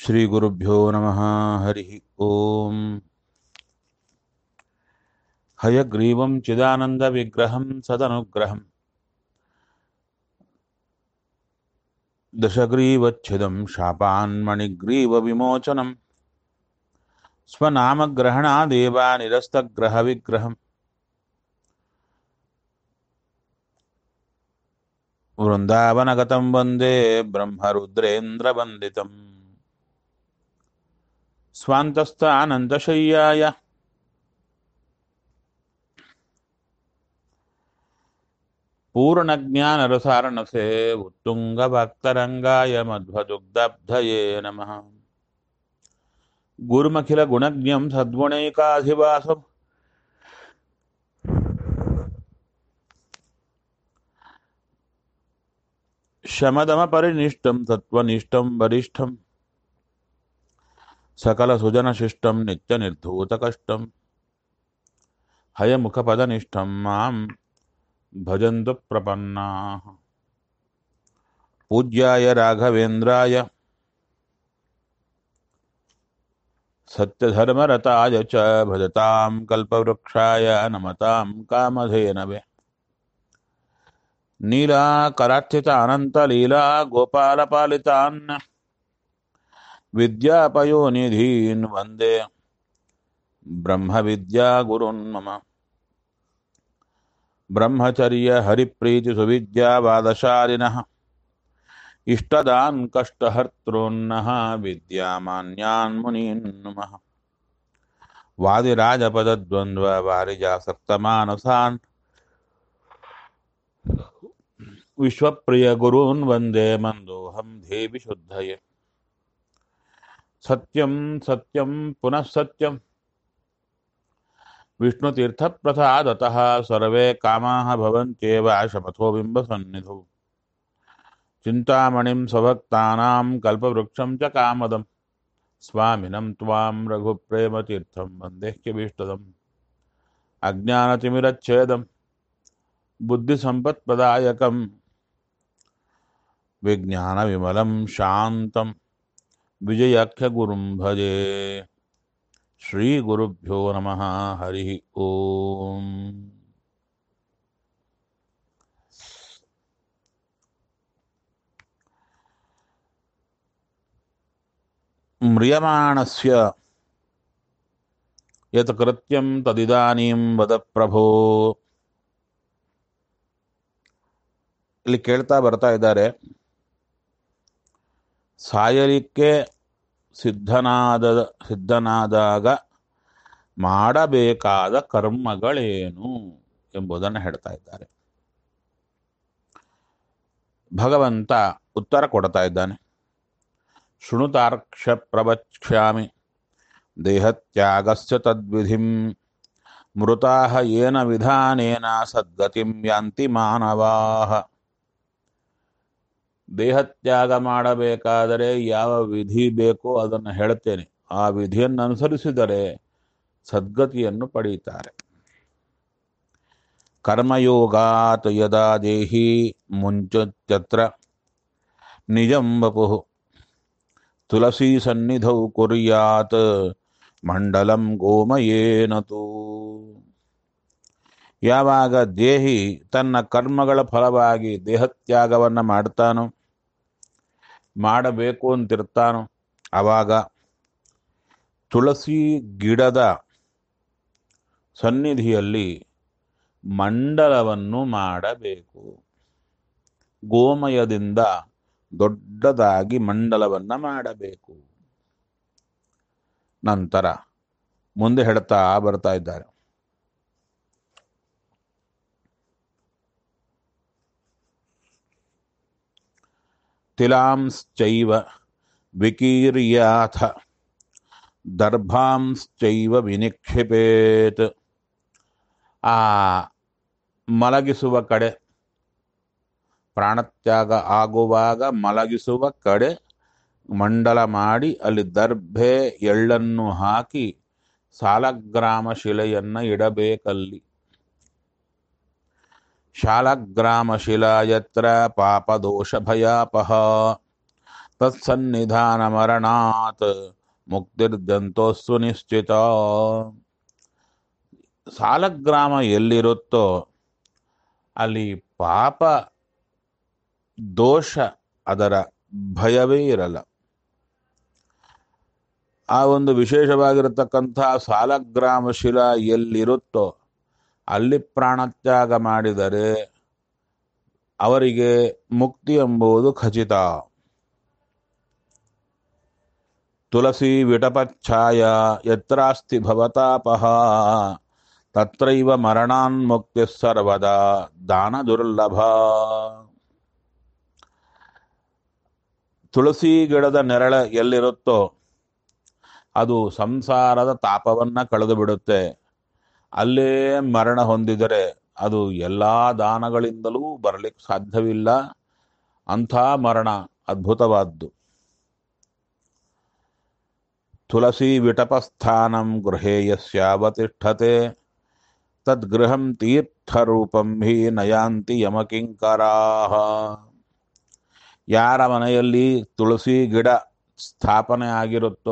श्रीगुरुभ्यो नमः हरिः ॐ हयग्रीवं चिदानन्दविग्रहं सदनुग्रहम् दशग्रीवच्छिदं शापान्मणिग्रीवविमोचनं स्वनामग्रहणादेवानिरस्तग्रहविग्रहम् वृन्दावनगतं वन्दे ब्रह्मरुद्रेन्द्रवन्दितम् स्वान्तस्थानन्तशय्याय पूर्णज्ञानरसारणसे उत्तुङ्गभक्तरङ्गाय मध्वदुग्धब्धये नमः गुरुमखिलगुणज्ञं सद्गुणैकाधिवासम् शमदमपरिनिष्टं सत्त्वनिष्ठं वरिष्ठं सकलसुजनशिष्टं नित्यनिर्धूतकष्टं हयमुखपदनिष्ठं मां भजन्तु प्रपन्नाः पूज्याय राघवेन्द्राय सत्यधर्मरताय च भजतां कल्पवृक्षाय नमतां कामधेनवे नीलाकरार्थित अनन्तलीला गोपालपालितान् विद्यापयोनिधीन् वन्दे ब्रह्मविद्यागुरुन् मम ब्रह्मचर्यहरिप्रीतिसुविद्यावादशालिनः इष्टदान् कष्टहर्तॄन्नः विद्यामान्यान् मुनीन् नमः वादिराजपदद्वन्द्ववारिजासक्तमानसान् विश्वप्रियगुरून् वन्दे मन्दोऽहं देवि शुद्धये सत्यं सत्यं पुनः सत्यं विष्णुतीर्थप्रसादतः सर्वे कामाः भवन्त्येव शपथो बिम्बसन्निधौ चिन्तामणिं स्वभक्तानां कल्पवृक्षं च कामदं स्वामिनं त्वां रघुप्रेमतीर्थं वन्देह्यभीष्टदम् अज्ञानतिमिरच्छेदं बुद्धिसम्पत्प्रदायकं विज्ञानविमलं शान्तं विजयाख्यगुरुं भजे श्रीगुरुभ्यो नमः हरिः ॐ म्रियमाणस्य यत् कृत्यं तदिदानीं वद ಪ್ರಭೋ ಇಲ್ಲಿ ಕೇಳ್ತಾ ಬರ್ತಾ ಇದ್ದಾರೆ ಸಾಯಲಿಕ್ಕೆ ಸಿದ್ಧನಾದ ಸಿದ್ಧನಾದಾಗ ಮಾಡಬೇಕಾದ ಕರ್ಮಗಳೇನು ಎಂಬುದನ್ನು ಹೇಳ್ತಾ ಇದ್ದಾರೆ ಭಗವಂತ ಉತ್ತರ ಕೊಡ್ತಾ ಇದ್ದಾನೆ ಶೃಣುತಾರ್ಕ್ಷ ಪ್ರವಕ್ಷ್ಯಾಮಿ ದೇಹತ್ಯಾಗಸ್ಯ ತದ್ವಿಧಿಂ ಮೃತಾಹ ಏನ ವಿಧಾನೇನ ಸದ್ಗತಿಂ ಯಾಂತಿ ಮಾನವಾಹ ದೇಹತ್ಯಾಗ ಮಾಡಬೇಕಾದರೆ ಯಾವ ವಿಧಿ ಬೇಕೋ ಅದನ್ನು ಹೇಳ್ತೇನೆ ಆ ವಿಧಿಯನ್ನು ಅನುಸರಿಸಿದರೆ ಸದ್ಗತಿಯನ್ನು ಪಡೆಯುತ್ತಾರೆ ಕರ್ಮಯೋಗಾತ್ ಯದಾ ದೇಹಿ ಮುಂಚತ್ಯತ್ರ ನಿಜಂ ವಪುಃ ತುಳಸಿ ಸನ್ನಿಧೌ ಕುರ್ಯಾತ್ ಮಂಡಲಂ ಗೋಮಯೇನತು ಯಾವಾಗ ದೇಹಿ ತನ್ನ ಕರ್ಮಗಳ ಫಲವಾಗಿ ದೇಹತ್ಯಾಗವನ್ನು ಮಾಡ್ತಾನೋ ಮಾಡಬೇಕು ಅಂತಿರ್ತಾನೋ ಆವಾಗ ತುಳಸಿ ಗಿಡದ ಸನ್ನಿಧಿಯಲ್ಲಿ ಮಂಡಲವನ್ನು ಮಾಡಬೇಕು ಗೋಮಯದಿಂದ ದೊಡ್ಡದಾಗಿ ಮಂಡಲವನ್ನು ಮಾಡಬೇಕು ನಂತರ ಮುಂದೆ ಹೇಳ್ತಾ ಬರ್ತಾ ಇದ್ದಾರೆ ತಿಲಾಂಶ್ಚೈವ ವಿಕೀರ್ಯಾಥ ದರ್ಭಾಂಶ್ಚೈವ ವಿನಿಕ್ಷಿಪೇತ್ ಆ ಮಲಗಿಸುವ ಕಡೆ ಪ್ರಾಣತ್ಯಾಗ ಆಗುವಾಗ ಮಲಗಿಸುವ ಕಡೆ ಮಂಡಲ ಮಾಡಿ ಅಲ್ಲಿ ದರ್ಭೆ ಎಳ್ಳನ್ನು ಹಾಕಿ ಸಾಲಗ್ರಾಮ ಶಿಲೆಯನ್ನು ಇಡಬೇಕಲ್ಲಿ ಶಾಲಗ್ರಾಮ ಶಿಲಾಯತ್ರ ಪಾಪದೋಷ ಭಯಾಪಹ ತತ್ಸನ್ನಿಧಾನ ಮರಣಾತ್ ಮುಕ್ತಿರ್ದಂತೋಸ್ಸು ನಿಶ್ಚಿತ ಸಾಲಗ್ರಾಮ ಎಲ್ಲಿರುತ್ತೋ ಅಲ್ಲಿ ಪಾಪ ದೋಷ ಅದರ ಭಯವೇ ಇರಲ್ಲ ಆ ಒಂದು ವಿಶೇಷವಾಗಿರತಕ್ಕಂಥ ಸಾಲಗ್ರಾಮ ಶಿಲ ಎಲ್ಲಿರುತ್ತೋ ಅಲ್ಲಿ ಪ್ರಾಣತ್ಯಾಗ ಮಾಡಿದರೆ ಅವರಿಗೆ ಮುಕ್ತಿ ಎಂಬುದು ಖಚಿತ ತುಳಸಿ ವಿಟಪಚ್ಛಾಯ ಯತ್ರಾಸ್ತಿ ಭವತಾಪಹ ತತ್ರೈವ ಮರಣಾನ್ಮುಕ್ತಿ ಸರ್ವದಾ ದಾನ ದುರ್ಲಭ ತುಳಸಿ ಗಿಡದ ನೆರಳ ಎಲ್ಲಿರುತ್ತೋ ಅದು ಸಂಸಾರದ ತಾಪವನ್ನ ಕಳೆದು ಬಿಡುತ್ತೆ ಅಲ್ಲೇ ಮರಣ ಹೊಂದಿದರೆ ಅದು ಎಲ್ಲಾ ದಾನಗಳಿಂದಲೂ ಬರಲಿಕ್ಕೆ ಸಾಧ್ಯವಿಲ್ಲ ಅಂಥ ಮರಣ ಅದ್ಭುತವಾದ್ದು ತುಳಸಿ ವಿಟಪಸ್ಥಾನಂ ಗೃಹೇ ಯಸ್ಯಾವತಿಷ್ಠತೆ ತದ್ಗೃಹಂ ತೀರ್ಥರೂಪಂ ಹಿ ನಯಾಂತಿ ಯಮಕಿಂಕರಾಹ ಯಾರ ಮನೆಯಲ್ಲಿ ತುಳಸಿ ಗಿಡ ಸ್ಥಾಪನೆ ಆಗಿರುತ್ತೋ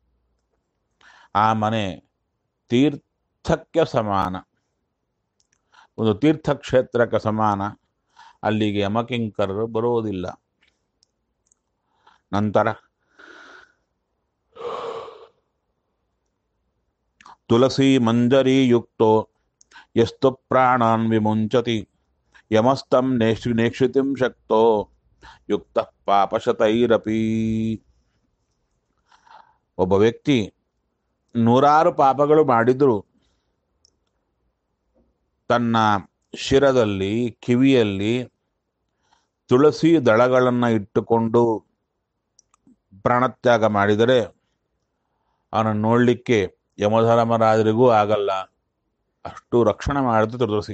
ಆ ಮನೆ ತೀರ್ಥಕ್ಕೆ ಸಮಾನ ಒಂದು ತೀರ್ಥಕ್ಷೇತ್ರಕ್ಕೆ ಸಮಾನ ಅಲ್ಲಿಗೆ ಯಮಕಿಂಕರರು ಬರುವುದಿಲ್ಲ ನಂತರ ತುಳಸಿ ಮಂಜರೀಯುಕ್ತೋ ಯಸ್ತು ಪ್ರಾಣಾನ್ ವಿಮುಂಚತಿ ಯಮಸ್ತಂ ನೇಕ್ಷ ನೇಕ್ಷಿತಿಂ ಶಕ್ತೋ ಯುಕ್ತ ಪಾಪಶತೈರಪಿ ಒಬ್ಬ ವ್ಯಕ್ತಿ ನೂರಾರು ಪಾಪಗಳು ಮಾಡಿದ್ರು ತನ್ನ ಶಿರದಲ್ಲಿ ಕಿವಿಯಲ್ಲಿ ತುಳಸಿ ದಳಗಳನ್ನು ಇಟ್ಟುಕೊಂಡು ಪ್ರಾಣತ್ಯಾಗ ಮಾಡಿದರೆ ಅವನನ್ನು ನೋಡಲಿಕ್ಕೆ ಯಮಧರ್ಮರಾಜರಿಗೂ ಆಗಲ್ಲ ಅಷ್ಟು ರಕ್ಷಣೆ ಮಾಡಿತು ತುಳಸಿ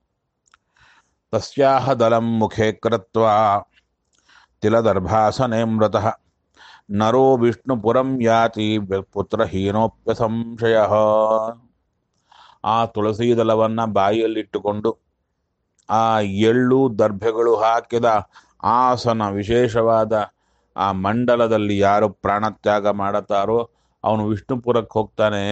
ತಸ್ಯಾಹ ದಲಂ ಮುಖೇ ಕೃತ್ವ ತಿಲದರ್ಭಾಸನೆ ಮೃತಃ ನರೋ ವಿಷ್ಣುಪುರಂ ಯಾತಿ ಪುತ್ರಹೀನೋಪ್ಯ ಸಂಶಯ ಆ ತುಳಸಿ ದಲವನ್ನು ಬಾಯಿಯಲ್ಲಿಟ್ಟುಕೊಂಡು ಆ ಎಳ್ಳು ದರ್ಭೆಗಳು ಹಾಕಿದ ಆಸನ ವಿಶೇಷವಾದ ಆ ಮಂಡಲದಲ್ಲಿ ಯಾರು ಪ್ರಾಣತ್ಯಾಗ ಮಾಡುತ್ತಾರೋ ಅವನು ವಿಷ್ಣುಪುರಕ್ಕೆ ಹೋಗ್ತಾನೆ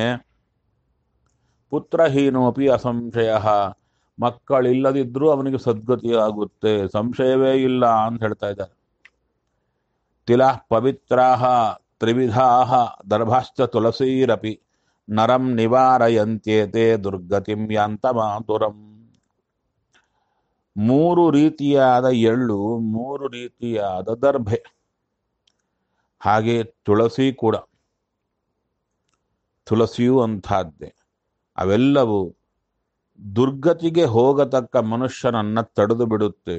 ಪುತ್ರಹೀನೋಪಿ ಅಸಂಶಯ ಮಕ್ಕಳಿಲ್ಲದಿದ್ರೂ ಅವನಿಗೆ ಸದ್ಗತಿ ಆಗುತ್ತೆ ಸಂಶಯವೇ ಇಲ್ಲ ಅಂತ ಹೇಳ್ತಾ ಇದ್ದಾರೆ ತಿಲ ಪವಿತ್ರಾ ತ್ರಿವಿಧಾ ದರ್ಭಾಶ್ಚ ತುಳಸೀರಪಿ ನರಂ ನಿವಾರಯಂತ್ಯೇತೆ ದುರ್ಗತಿಂ ಯಾಂತ ಮಾತುರಂ ಮೂರು ರೀತಿಯಾದ ಎಳ್ಳು ಮೂರು ರೀತಿಯಾದ ದರ್ಭೆ ಹಾಗೆ ತುಳಸಿ ಕೂಡ ತುಳಸಿಯೂ ಅಂಥದ್ದೇ ಅವೆಲ್ಲವೂ ದುರ್ಗತಿಗೆ ಹೋಗತಕ್ಕ ಮನುಷ್ಯನನ್ನ ತಡೆದು ಬಿಡುತ್ತೆ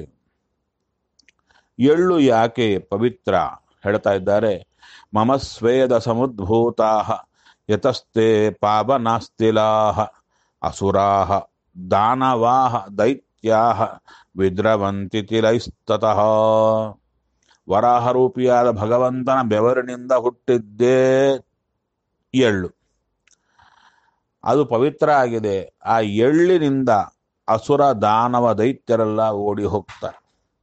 ಎಳ್ಳು ಯಾಕೆ ಪವಿತ್ರ ಹೇಳ್ತಾ ಇದ್ದಾರೆ ಮಮ ಸ್ವೇದ ಸಮುದ್ಭೂತಾ ಯತಸ್ತೆ ಪಾವನಾಸ್ತಿಲಾಹ ಅಸುರಾಹ ದಾನವಾಹ ದೈತ್ಯಾಹ ವಿದ್ರವಂತಿ ತಿಲೈಸ್ತತಃ ವರಾಹರೂಪಿಯಾದ ಭಗವಂತನ ಬೆವರಿನಿಂದ ಹುಟ್ಟಿದ್ದೇ ಎಳ್ಳು ಅದು ಪವಿತ್ರ ಆಗಿದೆ ಆ ಎಳ್ಳಿನಿಂದ ಅಸುರ ದಾನವ ದೈತ್ಯರೆಲ್ಲ ಓಡಿ ಹೋಗ್ತಾರೆ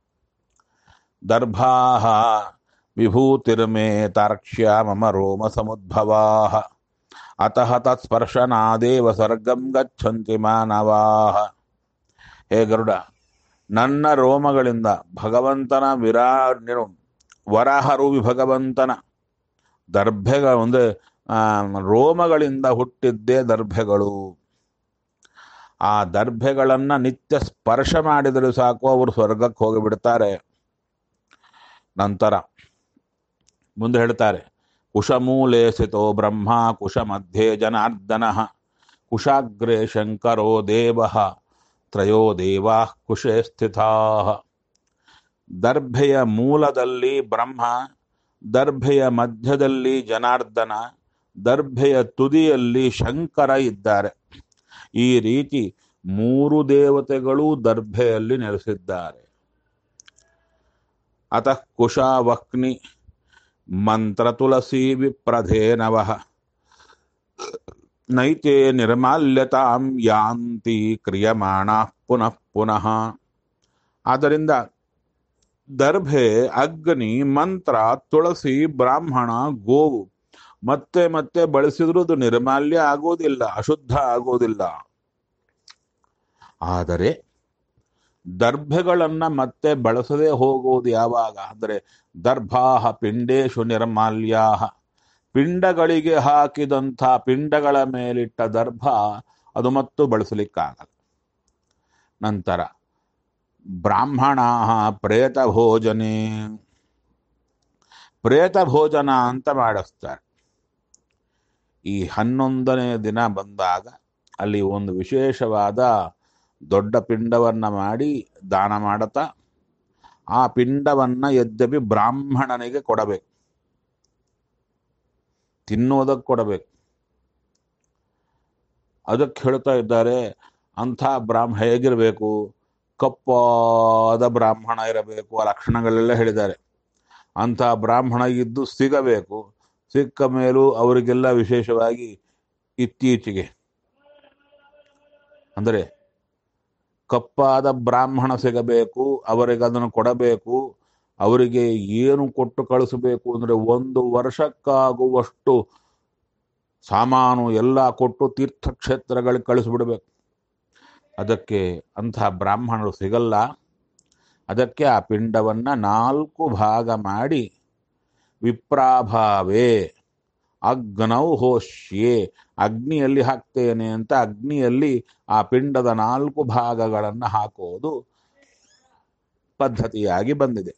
ದರ್ಭಾಹ ವಿಭೂತಿರ್ಮೇ ತಾರ್ಕ್ಷ್ಯ ಮಮ ರೋಮ ಸಮುದ್ಭವಾ ಅತಃ ತತ್ಸ್ಪರ್ಶನಾದೇವ ಸರ್ಗಂ ಗಚ್ಚಂತಿ ಮಾನವಾಹ ಹೇ ಗರುಡ ನನ್ನ ರೋಮಗಳಿಂದ ಭಗವಂತನ ವಿರಾ ವರಾಹರೂಪಿ ಭಗವಂತನ ದರ್ಭೆಗಳ ಒಂದು ರೋಮಗಳಿಂದ ಹುಟ್ಟಿದ್ದೇ ದರ್ಭೆಗಳು ಆ ದರ್ಭೆಗಳನ್ನ ನಿತ್ಯ ಸ್ಪರ್ಶ ಮಾಡಿದರೆ ಸಾಕು ಅವರು ಸ್ವರ್ಗಕ್ಕೆ ಹೋಗಿಬಿಡ್ತಾರೆ ನಂತರ ಮುಂದೆ ಹೇಳ್ತಾರೆ ಕುಶಮೂಲೆ ಸ್ಥಿತೋ ಬ್ರಹ್ಮ ಕುಶ ಮಧ್ಯೆ ಜನಾರ್ದನ ಕುಶಾಗ್ರೆ ಶಂಕರೋ ದೇವ ತ್ರಯೋ ದೇವಾ ಕುಶೇ ಸ್ಥಿತಾ ದರ್ಭೆಯ ಮೂಲದಲ್ಲಿ ಬ್ರಹ್ಮ ದರ್ಭೆಯ ಮಧ್ಯದಲ್ಲಿ ಜನಾರ್ದನ ದರ್ಭೆಯ ತುದಿಯಲ್ಲಿ ಶಂಕರ ಇದ್ದಾರೆ ಈ ರೀತಿ ಮೂರು ದೇವತೆಗಳು ದರ್ಭೆಯಲ್ಲಿ ನೆಲೆಸಿದ್ದಾರೆ ಅತಃ ಕುಶಾವಕ್ನಿ ಮಂತ್ರ ತುಳಸಿ ವಿಪ್ರಧೇನವ ನೈತೆ ನಿರ್ಮಾಲ್ಯತಾಂ ಯಾಂತಿ ಕ್ರಿಯಮಾಣ ಪುನಃ ಪುನಃ ಆದ್ದರಿಂದ ದರ್ಭೆ ಅಗ್ನಿ ಮಂತ್ರ ತುಳಸಿ ಬ್ರಾಹ್ಮಣ ಗೋವು ಮತ್ತೆ ಮತ್ತೆ ಬಳಸಿದ್ರೂ ಅದು ನಿರ್ಮಾಲ್ಯ ಆಗೋದಿಲ್ಲ ಅಶುದ್ಧ ಆಗೋದಿಲ್ಲ ಆದರೆ ದರ್ಭೆಗಳನ್ನ ಮತ್ತೆ ಬಳಸದೆ ಹೋಗುವುದು ಯಾವಾಗ ಅಂದರೆ ದರ್ಭಾಹ ಪಿಂಡೇಶು ನಿರ್ಮಾಲ್ಯಾಹ ಪಿಂಡಗಳಿಗೆ ಹಾಕಿದಂಥ ಪಿಂಡಗಳ ಮೇಲಿಟ್ಟ ದರ್ಭ ಅದು ಮತ್ತು ಬಳಸಲಿಕ್ಕಾಗಲ್ಲ ನಂತರ ಬ್ರಾಹ್ಮಣ ಪ್ರೇತ ಭೋಜನೆ ಪ್ರೇತ ಭೋಜನ ಅಂತ ಮಾಡಿಸ್ತಾರೆ ಈ ಹನ್ನೊಂದನೇ ದಿನ ಬಂದಾಗ ಅಲ್ಲಿ ಒಂದು ವಿಶೇಷವಾದ ದೊಡ್ಡ ಪಿಂಡವನ್ನ ಮಾಡಿ ದಾನ ಮಾಡತಾ ಆ ಪಿಂಡವನ್ನ ಯದ್ಯಪಿ ಬ್ರಾಹ್ಮಣನಿಗೆ ಕೊಡಬೇಕು ತಿನ್ನೋದಕ್ಕೆ ಕೊಡಬೇಕು ಅದಕ್ಕೆ ಹೇಳ್ತಾ ಇದ್ದಾರೆ ಅಂಥ ಬ್ರಾಹ್ಮ ಹೇಗಿರಬೇಕು ಕಪ್ಪಾದ ಬ್ರಾಹ್ಮಣ ಇರಬೇಕು ಆ ಲಕ್ಷಣಗಳೆಲ್ಲ ಹೇಳಿದ್ದಾರೆ ಅಂಥ ಬ್ರಾಹ್ಮಣ ಇದ್ದು ಸಿಗಬೇಕು ಸಿಕ್ಕ ಮೇಲೂ ಅವರಿಗೆಲ್ಲ ವಿಶೇಷವಾಗಿ ಇತ್ತೀಚೆಗೆ ಅಂದರೆ ಕಪ್ಪಾದ ಬ್ರಾಹ್ಮಣ ಸಿಗಬೇಕು ಅವರಿಗೆ ಅದನ್ನು ಕೊಡಬೇಕು ಅವರಿಗೆ ಏನು ಕೊಟ್ಟು ಕಳಿಸಬೇಕು ಅಂದರೆ ಒಂದು ವರ್ಷಕ್ಕಾಗುವಷ್ಟು ಸಾಮಾನು ಎಲ್ಲ ಕೊಟ್ಟು ತೀರ್ಥಕ್ಷೇತ್ರಗಳಿಗೆ ಕಳಿಸ್ಬಿಡ್ಬೇಕು ಅದಕ್ಕೆ ಅಂತಹ ಬ್ರಾಹ್ಮಣರು ಸಿಗಲ್ಲ ಅದಕ್ಕೆ ಆ ಪಿಂಡವನ್ನು ನಾಲ್ಕು ಭಾಗ ಮಾಡಿ ವಿಪ್ರಾಭಾವೇ ಅಗ್ನೌ ಹೋಷ್ಯೆ ಅಗ್ನಿಯಲ್ಲಿ ಹಾಕ್ತೇನೆ ಅಂತ ಅಗ್ನಿಯಲ್ಲಿ ಆ ಪಿಂಡದ ನಾಲ್ಕು ಭಾಗಗಳನ್ನು ಹಾಕೋದು ಪದ್ಧತಿಯಾಗಿ ಬಂದಿದೆ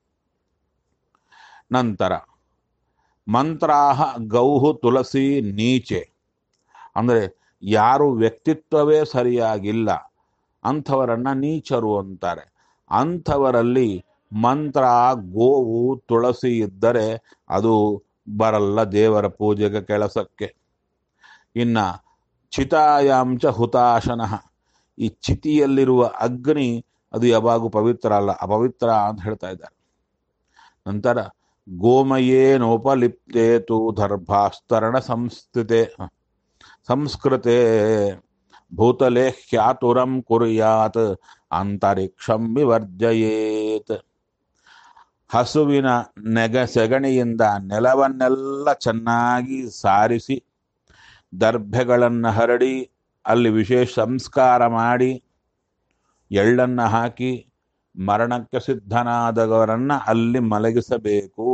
ನಂತರ ಮಂತ್ರಾಹ ಗೌಹು ತುಳಸಿ ನೀಚೆ ಅಂದರೆ ಯಾರು ವ್ಯಕ್ತಿತ್ವವೇ ಸರಿಯಾಗಿಲ್ಲ ಅಂಥವರನ್ನ ನೀಚರು ಅಂತಾರೆ ಅಂಥವರಲ್ಲಿ ಮಂತ್ರ ಗೋವು ತುಳಸಿ ಇದ್ದರೆ ಅದು ಬರಲ್ಲ ದೇವರ ಪೂಜೆಗೆ ಕೆಲಸಕ್ಕೆ ಇನ್ನ ಚಿತಾಯಾಂಚ ಹುತಾಶನಃ ಈ ಚಿತಿಯಲ್ಲಿರುವ ಅಗ್ನಿ ಅದು ಯಾವಾಗೂ ಪವಿತ್ರ ಅಲ್ಲ ಅಪವಿತ್ರ ಅಂತ ಹೇಳ್ತಾ ಇದ್ದಾರೆ ನಂತರ ಗೋಮಯೇನೋಪಲಿಪ್ತೇತು ದರ್ಭಾಸ್ತರಣ ಸಂಸ್ಥಿತೆ ಸಂಸ್ಕೃತೆ ಭೂತಲೆ ಹ್ಯಾತುರಂ ಕುರ್ಯಾತ್ ಅಂತರಿಕ್ಷಂ ವಿವರ್ಜಯೇತ್ ಹಸುವಿನ ನೆಗ ಸೆಗಣಿಯಿಂದ ನೆಲವನ್ನೆಲ್ಲ ಚೆನ್ನಾಗಿ ಸಾರಿಸಿ ದರ್ಭೆಗಳನ್ನು ಹರಡಿ ಅಲ್ಲಿ ವಿಶೇಷ ಸಂಸ್ಕಾರ ಮಾಡಿ ಎಳ್ಳನ್ನು ಹಾಕಿ ಮರಣಕ್ಕೆ ಸಿದ್ಧನಾದವರನ್ನ ಅಲ್ಲಿ ಮಲಗಿಸಬೇಕು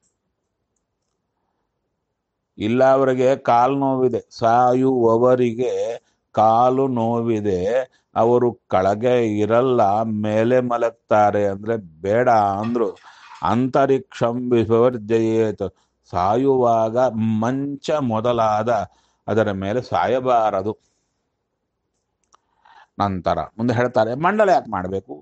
ಇಲ್ಲ ಅವರಿಗೆ ಕಾಲು ನೋವಿದೆ ಸಾಯುವವರಿಗೆ ಕಾಲು ನೋವಿದೆ ಅವರು ಕೆಳಗೆ ಇರಲ್ಲ ಮೇಲೆ ಮಲಗ್ತಾರೆ ಅಂದ್ರೆ ಬೇಡ ಅಂದ್ರು ಅಂತರಿಕ್ಷಂ ವಿಸರ್ಜಯೇತ್ ಸಾಯುವಾಗ ಮಂಚ ಮೊದಲಾದ ಅದರ ಮೇಲೆ ಸಾಯಬಾರದು ನಂತರ ಮುಂದೆ ಹೇಳ್ತಾರೆ ಮಂಡಲ ಯಾಕೆ ಮಾಡಬೇಕು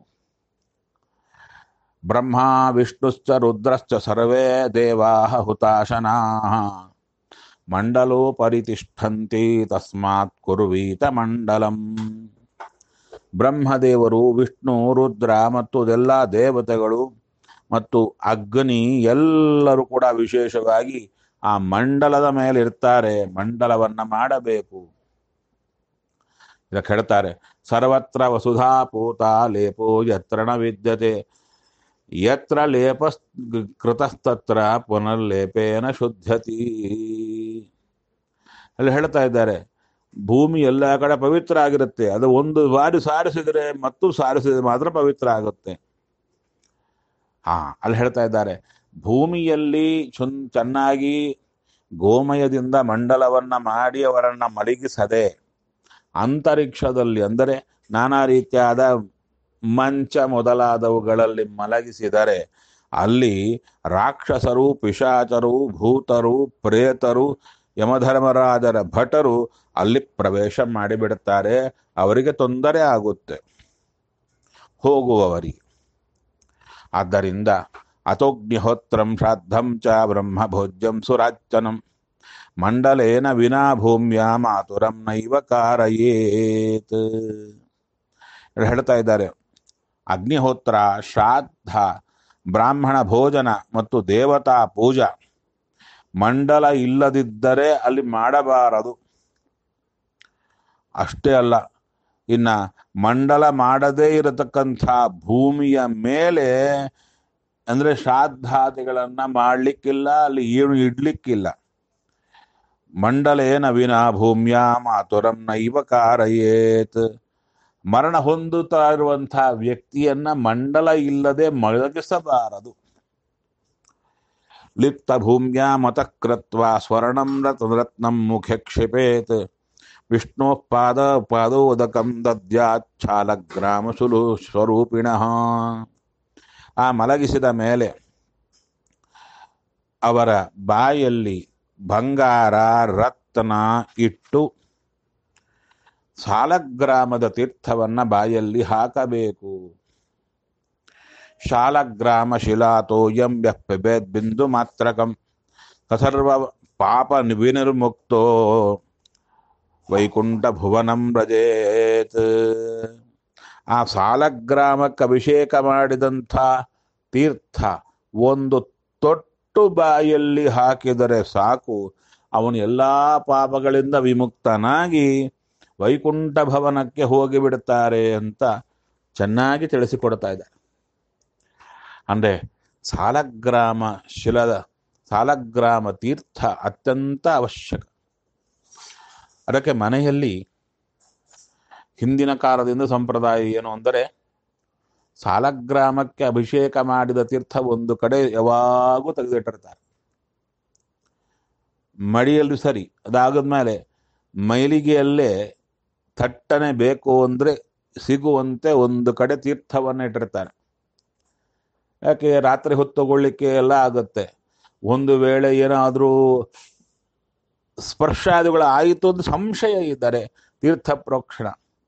ಬ್ರಹ್ಮ ವಿಷ್ಣುಶ್ಚ ರುದ್ರಶ್ಚ ಸರ್ವೇ ದೇವಾ ಹುತಾಶನಾ ಮಂಡಲೋ ಪರಿತಿಷ್ಠಂತಿ ತಸ್ಮಾತ್ ಕುರ್ವೀತ ಮಂಡಲಂ ಬ್ರಹ್ಮದೇವರು ವಿಷ್ಣು ರುದ್ರ ಮತ್ತು ಎಲ್ಲ ದೇವತೆಗಳು ಮತ್ತು ಅಗ್ನಿ ಎಲ್ಲರೂ ಕೂಡ ವಿಶೇಷವಾಗಿ ಆ ಮಂಡಲದ ಮೇಲೆ ಇರ್ತಾರೆ ಮಂಡಲವನ್ನ ಮಾಡಬೇಕು ಇದಕ್ಕೆ ಹೇಳ್ತಾರೆ ಸರ್ವತ್ರ ವಸುಧಾ ಪೂತ ಲೇಪೋ ಯತ್ರ ನ ವಿದ್ಯತೆ ಯತ್ರ ಲೇಪ ಕೃತಸ್ತತ್ರ ಪುನರ್ಲೇಪೇನ ಶುದ್ಧತಿ ಅಲ್ಲಿ ಹೇಳ್ತಾ ಇದ್ದಾರೆ ಭೂಮಿ ಎಲ್ಲ ಕಡೆ ಪವಿತ್ರ ಆಗಿರುತ್ತೆ ಅದು ಒಂದು ಬಾರಿ ಸಾರಿಸಿದರೆ ಮತ್ತು ಸಾರಿಸಿದರೆ ಮಾತ್ರ ಪವಿತ್ರ ಆಗುತ್ತೆ ಹಾ ಅಲ್ಲಿ ಹೇಳ್ತಾ ಇದ್ದಾರೆ ಭೂಮಿಯಲ್ಲಿ ಚುನ್ ಚೆನ್ನಾಗಿ ಗೋಮಯದಿಂದ ಮಂಡಲವನ್ನ ಮಾಡಿ ಅವರನ್ನ ಮಲಗಿಸದೆ ಅಂತರಿಕ್ಷದಲ್ಲಿ ಅಂದರೆ ನಾನಾ ರೀತಿಯಾದ ಮಂಚ ಮೊದಲಾದವುಗಳಲ್ಲಿ ಮಲಗಿಸಿದರೆ ಅಲ್ಲಿ ರಾಕ್ಷಸರು ಪಿಶಾಚರು ಭೂತರು ಪ್ರೇತರು ಯಮಧರ್ಮರಾಜರ ಭಟರು ಅಲ್ಲಿ ಪ್ರವೇಶ ಮಾಡಿಬಿಡುತ್ತಾರೆ ಅವರಿಗೆ ತೊಂದರೆ ಆಗುತ್ತೆ ಹೋಗುವವರಿಗೆ ಆದ್ದರಿಂದ ಅತೋಗ್ನಿಹೋತ್ರಂ ಶ್ರಾದ್ದಂ ಚ ಬ್ರಹ್ಮಭೋಜ್ಯಂ ಸುರಾಚನಂ ಮಂಡಲೇನ ವಿನಾ ಭೂಮ್ಯ ಮಾತುರಂ ನೈವ ಕಾರಯೇತ್ ಹೇಳ್ತಾ ಇದ್ದಾರೆ ಅಗ್ನಿಹೋತ್ರ ಶ್ರಾದ್ದ ಬ್ರಾಹ್ಮಣ ಭೋಜನ ಮತ್ತು ದೇವತಾ ಪೂಜಾ ಮಂಡಲ ಇಲ್ಲದಿದ್ದರೆ ಅಲ್ಲಿ ಮಾಡಬಾರದು ಅಷ್ಟೇ ಅಲ್ಲ ಇನ್ನ ಮಂಡಲ ಮಾಡದೇ ಇರತಕ್ಕಂಥ ಭೂಮಿಯ ಮೇಲೆ ಅಂದ್ರೆ ಶ್ರಾದ್ದಾದಿಗಳನ್ನ ಮಾಡ್ಲಿಕ್ಕಿಲ್ಲ ಅಲ್ಲಿ ಏನು ಇಡ್ಲಿಕ್ಕಿಲ್ಲ ಮಂಡಲೇನ ವಿನಾ ಭೂಮ್ಯಾ ಮಾತುರಂ ನೈವ ಕಾರಯೇತ್ ಮರಣ ಹೊಂದುತ್ತಾ ಇರುವಂತಹ ವ್ಯಕ್ತಿಯನ್ನ ಮಂಡಲ ಇಲ್ಲದೆ ಮಲಗಿಸಬಾರದು ಲಿಪ್ತ ಭೂಮ್ಯಾ ಮತಕೃತ್ವ ಸ್ವರ್ಣಂ ರತ್ನಂ ಮುಖೆ ಕ್ಷಿಪೇತ್ ವಿಷ್ಣು ಪಾದ ಪಾದೋದಕಂ ದದ್ಯಾಚ್ಛಾಲಗ್ರಾಮ ಸುಲು ಸ್ವರೂಪಿಣಃ ಆ ಮಲಗಿಸಿದ ಮೇಲೆ ಅವರ ಬಾಯಲ್ಲಿ ಬಂಗಾರ ರತ್ನ ಇಟ್ಟು ಸಾಲಗ್ರಾಮದ ತೀರ್ಥವನ್ನ ಬಾಯಲ್ಲಿ ಹಾಕಬೇಕು ಶಾಲಗ್ರಾಮ ಶಿಲಾತೋಯಂ ಯಪ್ಪೆಬೇದ್ ಬಿಂದು ಮಾತ್ರಕಂ ಸಸರ್ವ ಪಾಪ ವಿನಿರ್ಮುಕ್ತೋ ವೈಕುಂಠ ಭುವನಂ ರಜೇತ್ ಆ ಸಾಲಗ್ರಾಮಕ್ಕೆ ಅಭಿಷೇಕ ಮಾಡಿದಂಥ ತೀರ್ಥ ಒಂದು ತೊಟ್ಟು ಬಾಯಲ್ಲಿ ಹಾಕಿದರೆ ಸಾಕು ಅವನು ಎಲ್ಲಾ ಪಾಪಗಳಿಂದ ವಿಮುಕ್ತನಾಗಿ ವೈಕುಂಠ ಭವನಕ್ಕೆ ಹೋಗಿಬಿಡುತ್ತಾರೆ ಅಂತ ಚೆನ್ನಾಗಿ ತಿಳಿಸಿಕೊಡ್ತಾ ಇದ್ದಾರೆ ಅಂದ್ರೆ ಸಾಲಗ್ರಾಮ ಶಿಲದ ಸಾಲಗ್ರಾಮ ತೀರ್ಥ ಅತ್ಯಂತ ಅವಶ್ಯಕ ಅದಕ್ಕೆ ಮನೆಯಲ್ಲಿ ಹಿಂದಿನ ಕಾಲದಿಂದ ಸಂಪ್ರದಾಯ ಏನು ಅಂದರೆ ಸಾಲಗ್ರಾಮಕ್ಕೆ ಅಭಿಷೇಕ ಮಾಡಿದ ತೀರ್ಥ ಒಂದು ಕಡೆ ಯಾವಾಗೂ ತೆಗೆದಿಟ್ಟಿರ್ತಾರೆ ಮಡಿಯಲ್ಲಿ ಸರಿ ಅದಾಗದ್ಮೇಲೆ ಮೈಲಿಗೆಯಲ್ಲೇ ಥಟ್ಟನೆ ಬೇಕು ಅಂದ್ರೆ ಸಿಗುವಂತೆ ಒಂದು ಕಡೆ ತೀರ್ಥವನ್ನು ಇಟ್ಟಿರ್ತಾರೆ ಯಾಕೆ ರಾತ್ರಿ ಹೊತ್ತುಕೊಳ್ಳಿಕ್ಕೆ ಎಲ್ಲ ಆಗುತ್ತೆ ಒಂದು ವೇಳೆ ಏನಾದರೂ ಸ್ಪರ್ಶಾದಿಗಳು ಆಯಿತು ಅಂತ ಸಂಶಯ ಇದ್ದಾರೆ ತೀರ್ಥ ಪ್ರೋಕ್ಷಣ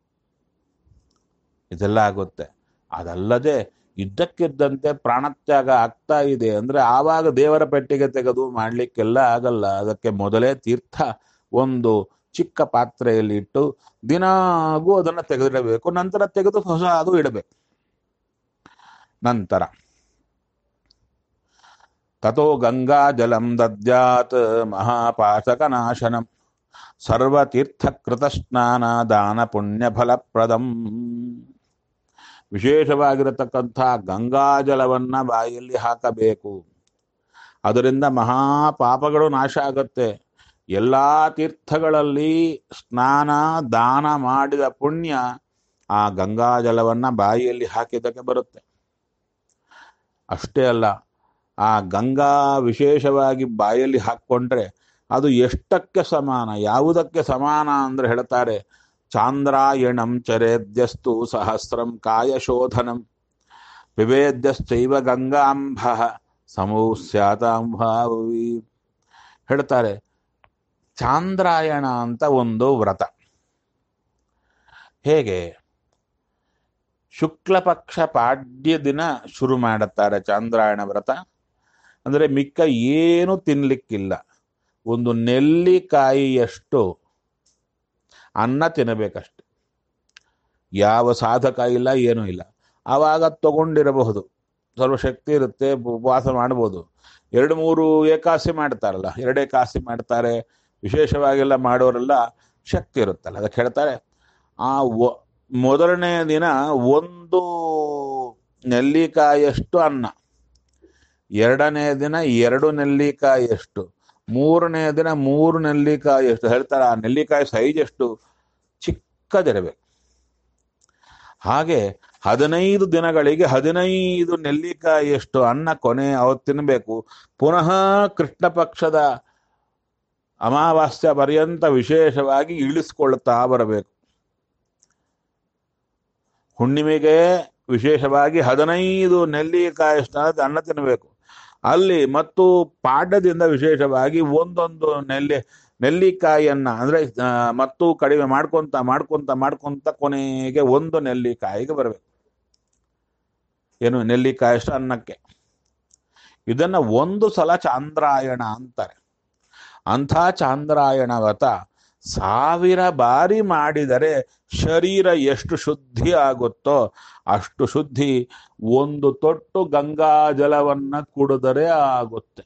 ಇದೆಲ್ಲ ಆಗುತ್ತೆ ಅದಲ್ಲದೆ ಇದ್ದಕ್ಕಿದ್ದಂತೆ ಪ್ರಾಣತ್ಯಾಗ ಆಗ್ತಾ ಇದೆ ಅಂದ್ರೆ ಆವಾಗ ದೇವರ ಪೆಟ್ಟಿಗೆ ತೆಗೆದು ಮಾಡ್ಲಿಕ್ಕೆಲ್ಲ ಆಗಲ್ಲ ಅದಕ್ಕೆ ಮೊದಲೇ ತೀರ್ಥ ಒಂದು ಚಿಕ್ಕ ಪಾತ್ರೆಯಲ್ಲಿ ಇಟ್ಟು ದಿನಾಗೂ ಅದನ್ನು ತೆಗೆದಿಡಬೇಕು ನಂತರ ತೆಗೆದು ಹೊಸ ಅದು ಇಡಬೇಕು ನಂತರ ತಥೋ ಗಂಗಾ ಜಲಂ ದದ್ಯಾತ್ ಮಹಾಪಾಶಕನಾಶನಂ ಸರ್ವತೀರ್ಥಕೃತ ಸ್ನಾನ ದಾನ ಪುಣ್ಯ ಫಲಪ್ರದಂ ವಿಶೇಷವಾಗಿರತಕ್ಕಂಥ ಗಂಗಾಜಲವನ್ನ ಬಾಯಲ್ಲಿ ಹಾಕಬೇಕು ಅದರಿಂದ ಮಹಾಪಾಪಗಳು ನಾಶ ಆಗುತ್ತೆ ಎಲ್ಲ ತೀರ್ಥಗಳಲ್ಲಿ ಸ್ನಾನ ದಾನ ಮಾಡಿದ ಪುಣ್ಯ ಆ ಗಂಗಾಜಲವನ್ನ ಬಾಯಿಯಲ್ಲಿ ಹಾಕಿದ್ದಕ್ಕೆ ಬರುತ್ತೆ ಅಷ್ಟೇ ಅಲ್ಲ ಆ ಗಂಗಾ ವಿಶೇಷವಾಗಿ ಬಾಯಲ್ಲಿ ಹಾಕ್ಕೊಂಡ್ರೆ ಅದು ಎಷ್ಟಕ್ಕೆ ಸಮಾನ ಯಾವುದಕ್ಕೆ ಸಮಾನ ಅಂದ್ರೆ ಹೇಳ್ತಾರೆ ಚಾಂದ್ರಾಯಣಂ ಚರೇದ್ಯಸ್ತು ಸಹಸ್ರಂ ಕಾಯಶೋಧನಂ ವಿವೇದ್ಯಶ್ಚೈವ ಗಂಗಾಂಬ ಸಮೂಸ್ಯಾತಾಂಭಾವಿ ಹೇಳ್ತಾರೆ ಚಾಂದ್ರಾಯಣ ಅಂತ ಒಂದು ವ್ರತ ಹೇಗೆ ಶುಕ್ಲ ಪಕ್ಷ ಪಾಡ್ಯ ದಿನ ಶುರು ಮಾಡುತ್ತಾರೆ ಚಾಂದ್ರಾಯಣ ವ್ರತ ಅಂದ್ರೆ ಮಿಕ್ಕ ಏನು ತಿನ್ಲಿಕ್ಕಿಲ್ಲ ಒಂದು ನೆಲ್ಲಿಕಾಯಿಯಷ್ಟು ಅನ್ನ ತಿನ್ನಬೇಕಷ್ಟೆ ಯಾವ ಸಾಧಕ ಇಲ್ಲ ಏನೂ ಇಲ್ಲ ಆವಾಗ ತಗೊಂಡಿರಬಹುದು ಸ್ವಲ್ಪ ಶಕ್ತಿ ಇರುತ್ತೆ ಉಪವಾಸ ಮಾಡ್ಬೋದು ಎರಡು ಮೂರು ಏಕಾಸಿ ಮಾಡ್ತಾರಲ್ಲ ಎರಡು ಏಕಾಸಿ ಮಾಡ್ತಾರೆ ವಿಶೇಷವಾಗೆಲ್ಲ ಮಾಡೋರೆಲ್ಲ ಶಕ್ತಿ ಇರುತ್ತಲ್ಲ ಅದಕ್ಕೆ ಹೇಳ್ತಾರೆ ಆ ಒ- ಮೊದಲನೇ ದಿನ ಒಂದು ನೆಲ್ಲಿಕಾಯಷ್ಟು ಅನ್ನ ಎರಡನೇ ದಿನ ಎರಡು ನೆಲ್ಲಿಕಾಯಷ್ಟು ಮೂರನೇ ದಿನ ಮೂರು ನೆಲ್ಲಿಕಾಯಿ ಎಷ್ಟು ಹೇಳ್ತಾರೆ ಆ ನೆಲ್ಲಿಕಾಯಿ ಸೈಜ್ ಎಷ್ಟು ಚಿಕ್ಕದಿರಬೇಕು ಹಾಗೆ ಹದಿನೈದು ದಿನಗಳಿಗೆ ಹದಿನೈದು ನೆಲ್ಲಿಕಾಯಿಯಷ್ಟು ಅನ್ನ ಕೊನೆ ಅವತ್ತು ತಿನ್ನಬೇಕು ಪುನಃ ಕೃಷ್ಣ ಪಕ್ಷದ ಅಮಾವಾಸ್ಯ ಪರ್ಯಂತ ವಿಶೇಷವಾಗಿ ಇಳಿಸ್ಕೊಳ್ತಾ ಬರಬೇಕು ಹುಣ್ಣಿಮೆಗೆ ವಿಶೇಷವಾಗಿ ಹದಿನೈದು ನೆಲ್ಲಿಕಾಯಷ್ಟು ಅನ್ನ ತಿನ್ನಬೇಕು ಅಲ್ಲಿ ಮತ್ತು ಪಾಡ್ಯದಿಂದ ವಿಶೇಷವಾಗಿ ಒಂದೊಂದು ನೆಲ್ಲಿ ನೆಲ್ಲಿಕಾಯಿಯನ್ನ ಅಂದ್ರೆ ಆ, ಮತ್ತು ಕಡಿಮೆ ಮಾಡ್ಕೊಂತ ಮಾಡ್ಕೊಂತ ಮಾಡ್ಕೊಂತ ಕೊನೆಗೆ ಒಂದು ನೆಲ್ಲಿಕಾಯಿಗೆ ಬರಬೇಕು ಏನು ನೆಲ್ಲಿಕಾಯಷ್ಟು ಅನ್ನಕ್ಕೆ ಇದನ್ನ ಒಂದು ಸಲ ಚಾಂದ್ರಾಯಣ ಅಂತಾರೆ ಅಂಥ ಚಾಂದ್ರಾಯಣ ವ್ರತ ಸಾವಿರ ಬಾರಿ ಮಾಡಿದರೆ ಶರೀರ ಎಷ್ಟು ಶುದ್ಧಿ ಆಗುತ್ತೋ ಅಷ್ಟು ಶುದ್ಧಿ ಒಂದು ತೊಟ್ಟು ಗಂಗಾ ಜಲವನ್ನ ಕುಡಿದರೆ ಆಗುತ್ತೆ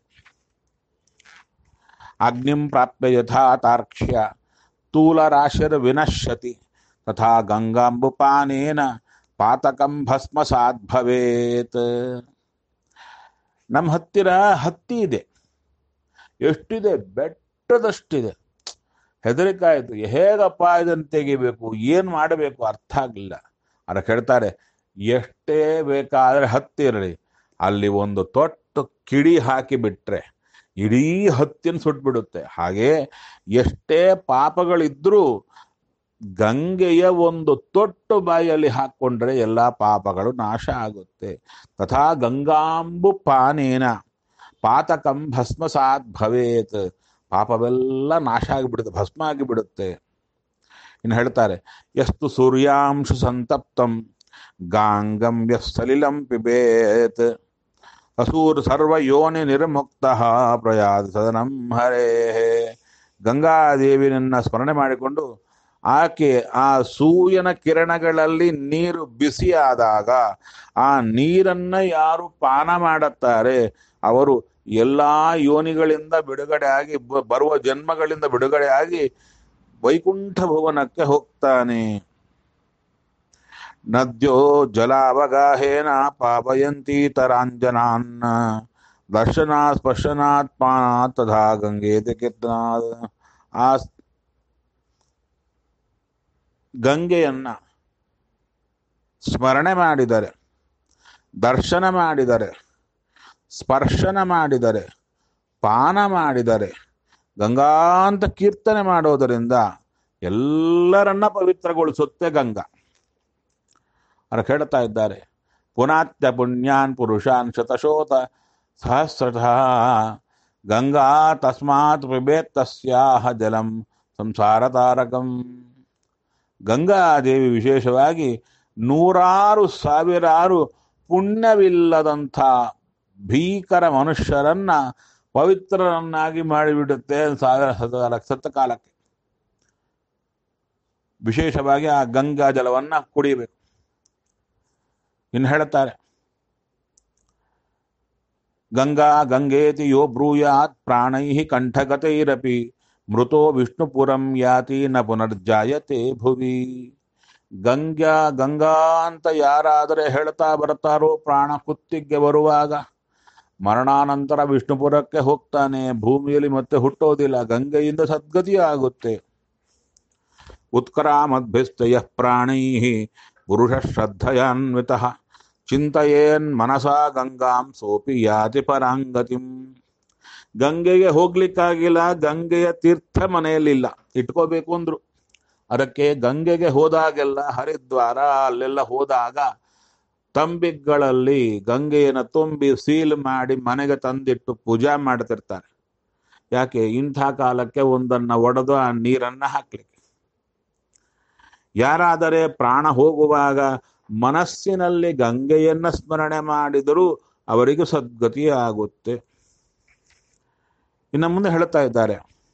ಅಗ್ನಿಂ ಪ್ರಾಪ್ಯ ಯಥಾ ತಾರ್ಕ್ಷ್ಯ ತೂಲರಾಶಿರ್ ವಿನಶ್ಯತಿ ತಥಾ ಗಂಗಾಂಬುಪಾನೇನ ಪಾತಕಂ ಭಸ್ಮಸಾತ್ ಭವೇತ್ ನಮ್ಮ ಹತ್ತಿರ ಹತ್ತಿ ಇದೆ ಎಷ್ಟಿದೆ ಬೆಟ್ಟದಷ್ಟಿದೆ ಹೆದರಿಕೆ ಆಯ್ತು ಹೇಗಪ್ಪ ಇದನ್ನು ತೆಗಿಬೇಕು ಏನು ಮಾಡಬೇಕು ಅರ್ಥ ಆಗಲಿಲ್ಲ ಅದಕ್ಕೆ ಹೇಳ್ತಾರೆ ಎಷ್ಟೇ ಬೇಕಾದರೆ ಹತ್ತಿರಲಿ ಅಲ್ಲಿ ಒಂದು ತೊಟ್ಟು ಕಿಡಿ ಹಾಕಿ ಬಿಟ್ರೆ ಇಡೀ ಹತ್ತಿನ ಸುಟ್ಬಿಡುತ್ತೆ ಹಾಗೆ ಎಷ್ಟೇ ಪಾಪಗಳಿದ್ರೂ ಗಂಗೆಯ ಒಂದು ತೊಟ್ಟು ಬಾಯಲ್ಲಿ ಹಾಕ್ಕೊಂಡ್ರೆ ಎಲ್ಲ ಪಾಪಗಳು ನಾಶ ಆಗುತ್ತೆ ತಥಾ ಗಂಗಾಂಬು ಪಾನೇನ ಪಾತಕಂ ಭಸ್ಮಸಾತ್ ಭವೇತ್ ಪಾಪವೆಲ್ಲ ನಾಶ ಆಗಿಬಿಡುತ್ತೆ ಭಸ್ಮ ಆಗಿಬಿಡುತ್ತೆ ಇನ್ನು ಹೇಳ್ತಾರೆ ಎಷ್ಟು ಸೂರ್ಯಾಂಶ ಸಂತಪ್ತಂ ಗಾಂಗಂ ಸಲಿಲಂ ಪಿಬೇತ್ ಅಸೂರ್ ಸರ್ವ ಯೋನಿ ನಿರ್ಮುಕ್ತ ಪ್ರಯಾದ ಸದನಂ ಹರೇ ಗಂಗಾದೇವಿನನ್ನ ಸ್ಮರಣೆ ಮಾಡಿಕೊಂಡು ಆಕೆ ಆ ಸೂರ್ಯನ ಕಿರಣಗಳಲ್ಲಿ ನೀರು ಬಿಸಿಯಾದಾಗ ಆ ನೀರನ್ನ ಯಾರು ಪಾನ ಮಾಡುತ್ತಾರೆ ಅವರು ಎಲ್ಲಾ ಯೋನಿಗಳಿಂದ ಬಿಡುಗಡೆ ಆಗಿ ಬ- ಬರುವ ಜನ್ಮಗಳಿಂದ ಬಿಡುಗಡೆ ಆಗಿ ವೈಕುಂಠ ಭುವನಕ್ಕೆ ಹೋಗ್ತಾನೆ ನದ್ಯೋ ಜಲಾವಗಾಹೇನ ಪಾಪಯಂತಿ ತರಾಂಜನಾನ್ ದರ್ಶನಾ ಸ್ಪರ್ಶನಾತ್ ಪಾನಾತ್ ತಥಾ ಗಂಗೇತಿ ಕೀರ್ತನಾತ್ ಆ ಸ್- ಗಂಗೆಯನ್ನ ಸ್ಮರಣೆ ಮಾಡಿದರೆ ದರ್ಶನ ಮಾಡಿದರೆ ಸ್ಪರ್ಶನ ಮಾಡಿದರೆ ಪಾನ ಮಾಡಿದರೆ ಗಂಗಾ ಅಂತ ಕೀರ್ತನೆ ಮಾಡೋದರಿಂದ ಎಲ್ಲರನ್ನ ಪವಿತ್ರಗೊಳಿಸುತ್ತೆ ಗಂಗಾ ಅವ್ರು ಹೇಳ್ತಾ ಇದ್ದಾರೆ ಪುನಾತ್ಯ ಪುಣ್ಯಾನ್ ಪುರುಷಾನ್ ಶತಶೋತ ಸಹಸ್ರತಃ ಗಂಗಾ ತಸ್ಮಾತ್ ಪಿಬೇತ್ ತಸ್ಯಾಹ ಜಲಂ ಸಂಸಾರ ತಾರಕಂ ಗಂಗಾದೇವಿ ವಿಶೇಷವಾಗಿ ನೂರಾರು ಸಾವಿರಾರು ಪುಣ್ಯವಿಲ್ಲದಂಥ ಭೀಕರ ಮನುಷ್ಯರನ್ನ ಪವಿತ್ರರನ್ನಾಗಿ ಮಾಡಿಬಿಡುತ್ತೆ ಸಾವಿರ ಸತ ಸತ್ತಕಾಲಕ್ಕೆ ವಿಶೇಷವಾಗಿ ಆ ಗಂಗಾ ಜಲವನ್ನ ಕುಡಿಯಬೇಕು ಇನ್ನು ಹೇಳುತ್ತಾರೆ ಗಂಗಾ ಗಂಗೇತಿ ಯೋ ಬ್ರೂಯಾತ್ ಪ್ರಾಣೈ ಕಂಠಗತೈರಪಿ ಮೃತೋ ವಿಷ್ಣುಪುರಂ ಯಾತಿ ನ ಪುನರ್ಜಾಯತೆ ಭುವಿ ಗಂಗಾ ಗಂಗಾ ಅಂತ ಯಾರಾದರೆ ಹೇಳ್ತಾ ಬರ್ತಾರೋ ಪ್ರಾಣ ಕುತ್ತಿಗೆ ಬರುವಾಗ ಮರಣಾನಂತರ ವಿಷ್ಣುಪುರಕ್ಕೆ ಹೋಗ್ತಾನೆ ಭೂಮಿಯಲ್ಲಿ ಮತ್ತೆ ಹುಟ್ಟೋದಿಲ್ಲ ಗಂಗೆಯಿಂದ ಸದ್ಗತಿ ಆಗುತ್ತೆ ಉತ್ಕರಾಮದ್ಭಿಸ್ತಯ ಪ್ರಾಣೈ ಪುರುಷ ಶ್ರದ್ಧಯಾನ್ವಿತ ಚಿಂತೆಯೇನ್ ಮನಸಾ ಗಂಗಾಂ ಸೋಪಿ ಯಾತಿ ಪರಾಂಗತಿಂ ಗಂಗೆಗೆ ಹೋಗ್ಲಿಕ್ಕಾಗಿಲ್ಲ ಗಂಗೆಯ ತೀರ್ಥ ಮನೆಯಲ್ಲಿಲ್ಲ ಇಟ್ಕೋಬೇಕು ಅಂದ್ರು ಅದಕ್ಕೆ ಗಂಗೆಗೆ ಹೋದಾಗೆಲ್ಲ ಹರಿದ್ವಾರ ಅಲ್ಲೆಲ್ಲ ಹೋದಾಗ ತಂಬಿಗಳಲ್ಲಿ ಗಂಗೆಯನ್ನು ತುಂಬಿ ಸೀಲ್ ಮಾಡಿ ಮನೆಗೆ ತಂದಿಟ್ಟು ಪೂಜಾ ಮಾಡ್ತಿರ್ತಾರೆ ಯಾಕೆ ಇಂಥ ಕಾಲಕ್ಕೆ ಒಂದನ್ನ ಒಡೆದು ಆ ನೀರನ್ನ ಹಾಕ್ಲಿಕ್ಕೆ ಯಾರಾದರೆ ಪ್ರಾಣ ಹೋಗುವಾಗ ಮನಸ್ಸಿನಲ್ಲಿ ಗಂಗೆಯನ್ನ ಸ್ಮರಣೆ ಮಾಡಿದರೂ ಅವರಿಗೂ ಸದ್ಗತಿ ಆಗುತ್ತೆ ಇನ್ನು ಮುಂದೆ ಹೇಳ್ತಾ ಇದ್ದಾರೆ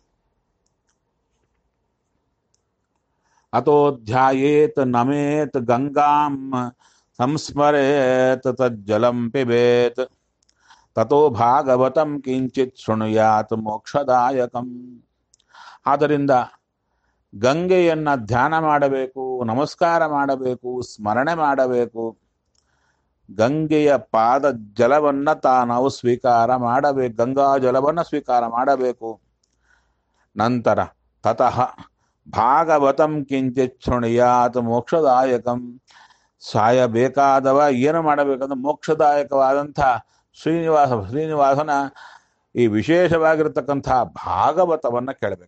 ಅತೋಧ್ಯಾಯೇತ್ ನಮೇತ್ ಗಂಗಾಂ ಸಂಸ್ಮರೇತ್ ತಜ್ಜಲಂ ಪಿಬೇತ್ ತಥೋ ಭಾಗವತಂ ಕಿಂಚಿತ್ ಶೃಣುಯಾತ್ ಮೋಕ್ಷದಾಯಕಂ ಆದ್ದರಿಂದ ಗಂಗೆಯನ್ನ ಧ್ಯಾನ ಮಾಡಬೇಕು ನಮಸ್ಕಾರ ಮಾಡಬೇಕು ಸ್ಮರಣೆ ಮಾಡಬೇಕು ಗಂಗೆಯ ಪಾದ ಜಲವನ್ನ ತಾವು ಸ್ವೀಕಾರ ಮಾಡಬೇಕು ಗಂಗಾ ಜಲವನ್ನ ಸ್ವೀಕಾರ ಮಾಡಬೇಕು ನಂತರ ತತಃ ಭಾಗವತಂ ಕಿಂಚಿತ್ ಶೃಣುಯಾತ್ ಮೋಕ್ಷದಾಯಕಂ ಸಾಯಬೇಕಾದವ ಏನು ಮಾಡಬೇಕಂದ್ರೆ ಮೋಕ್ಷದಾಯಕವಾದಂಥ ಶ್ರೀನಿವಾಸ ಶ್ರೀನಿವಾಸನ ಈ ವಿಶೇಷವಾಗಿರ್ತಕ್ಕಂಥ ಭಾಗವತವನ್ನ ಕೇಳಬೇಕು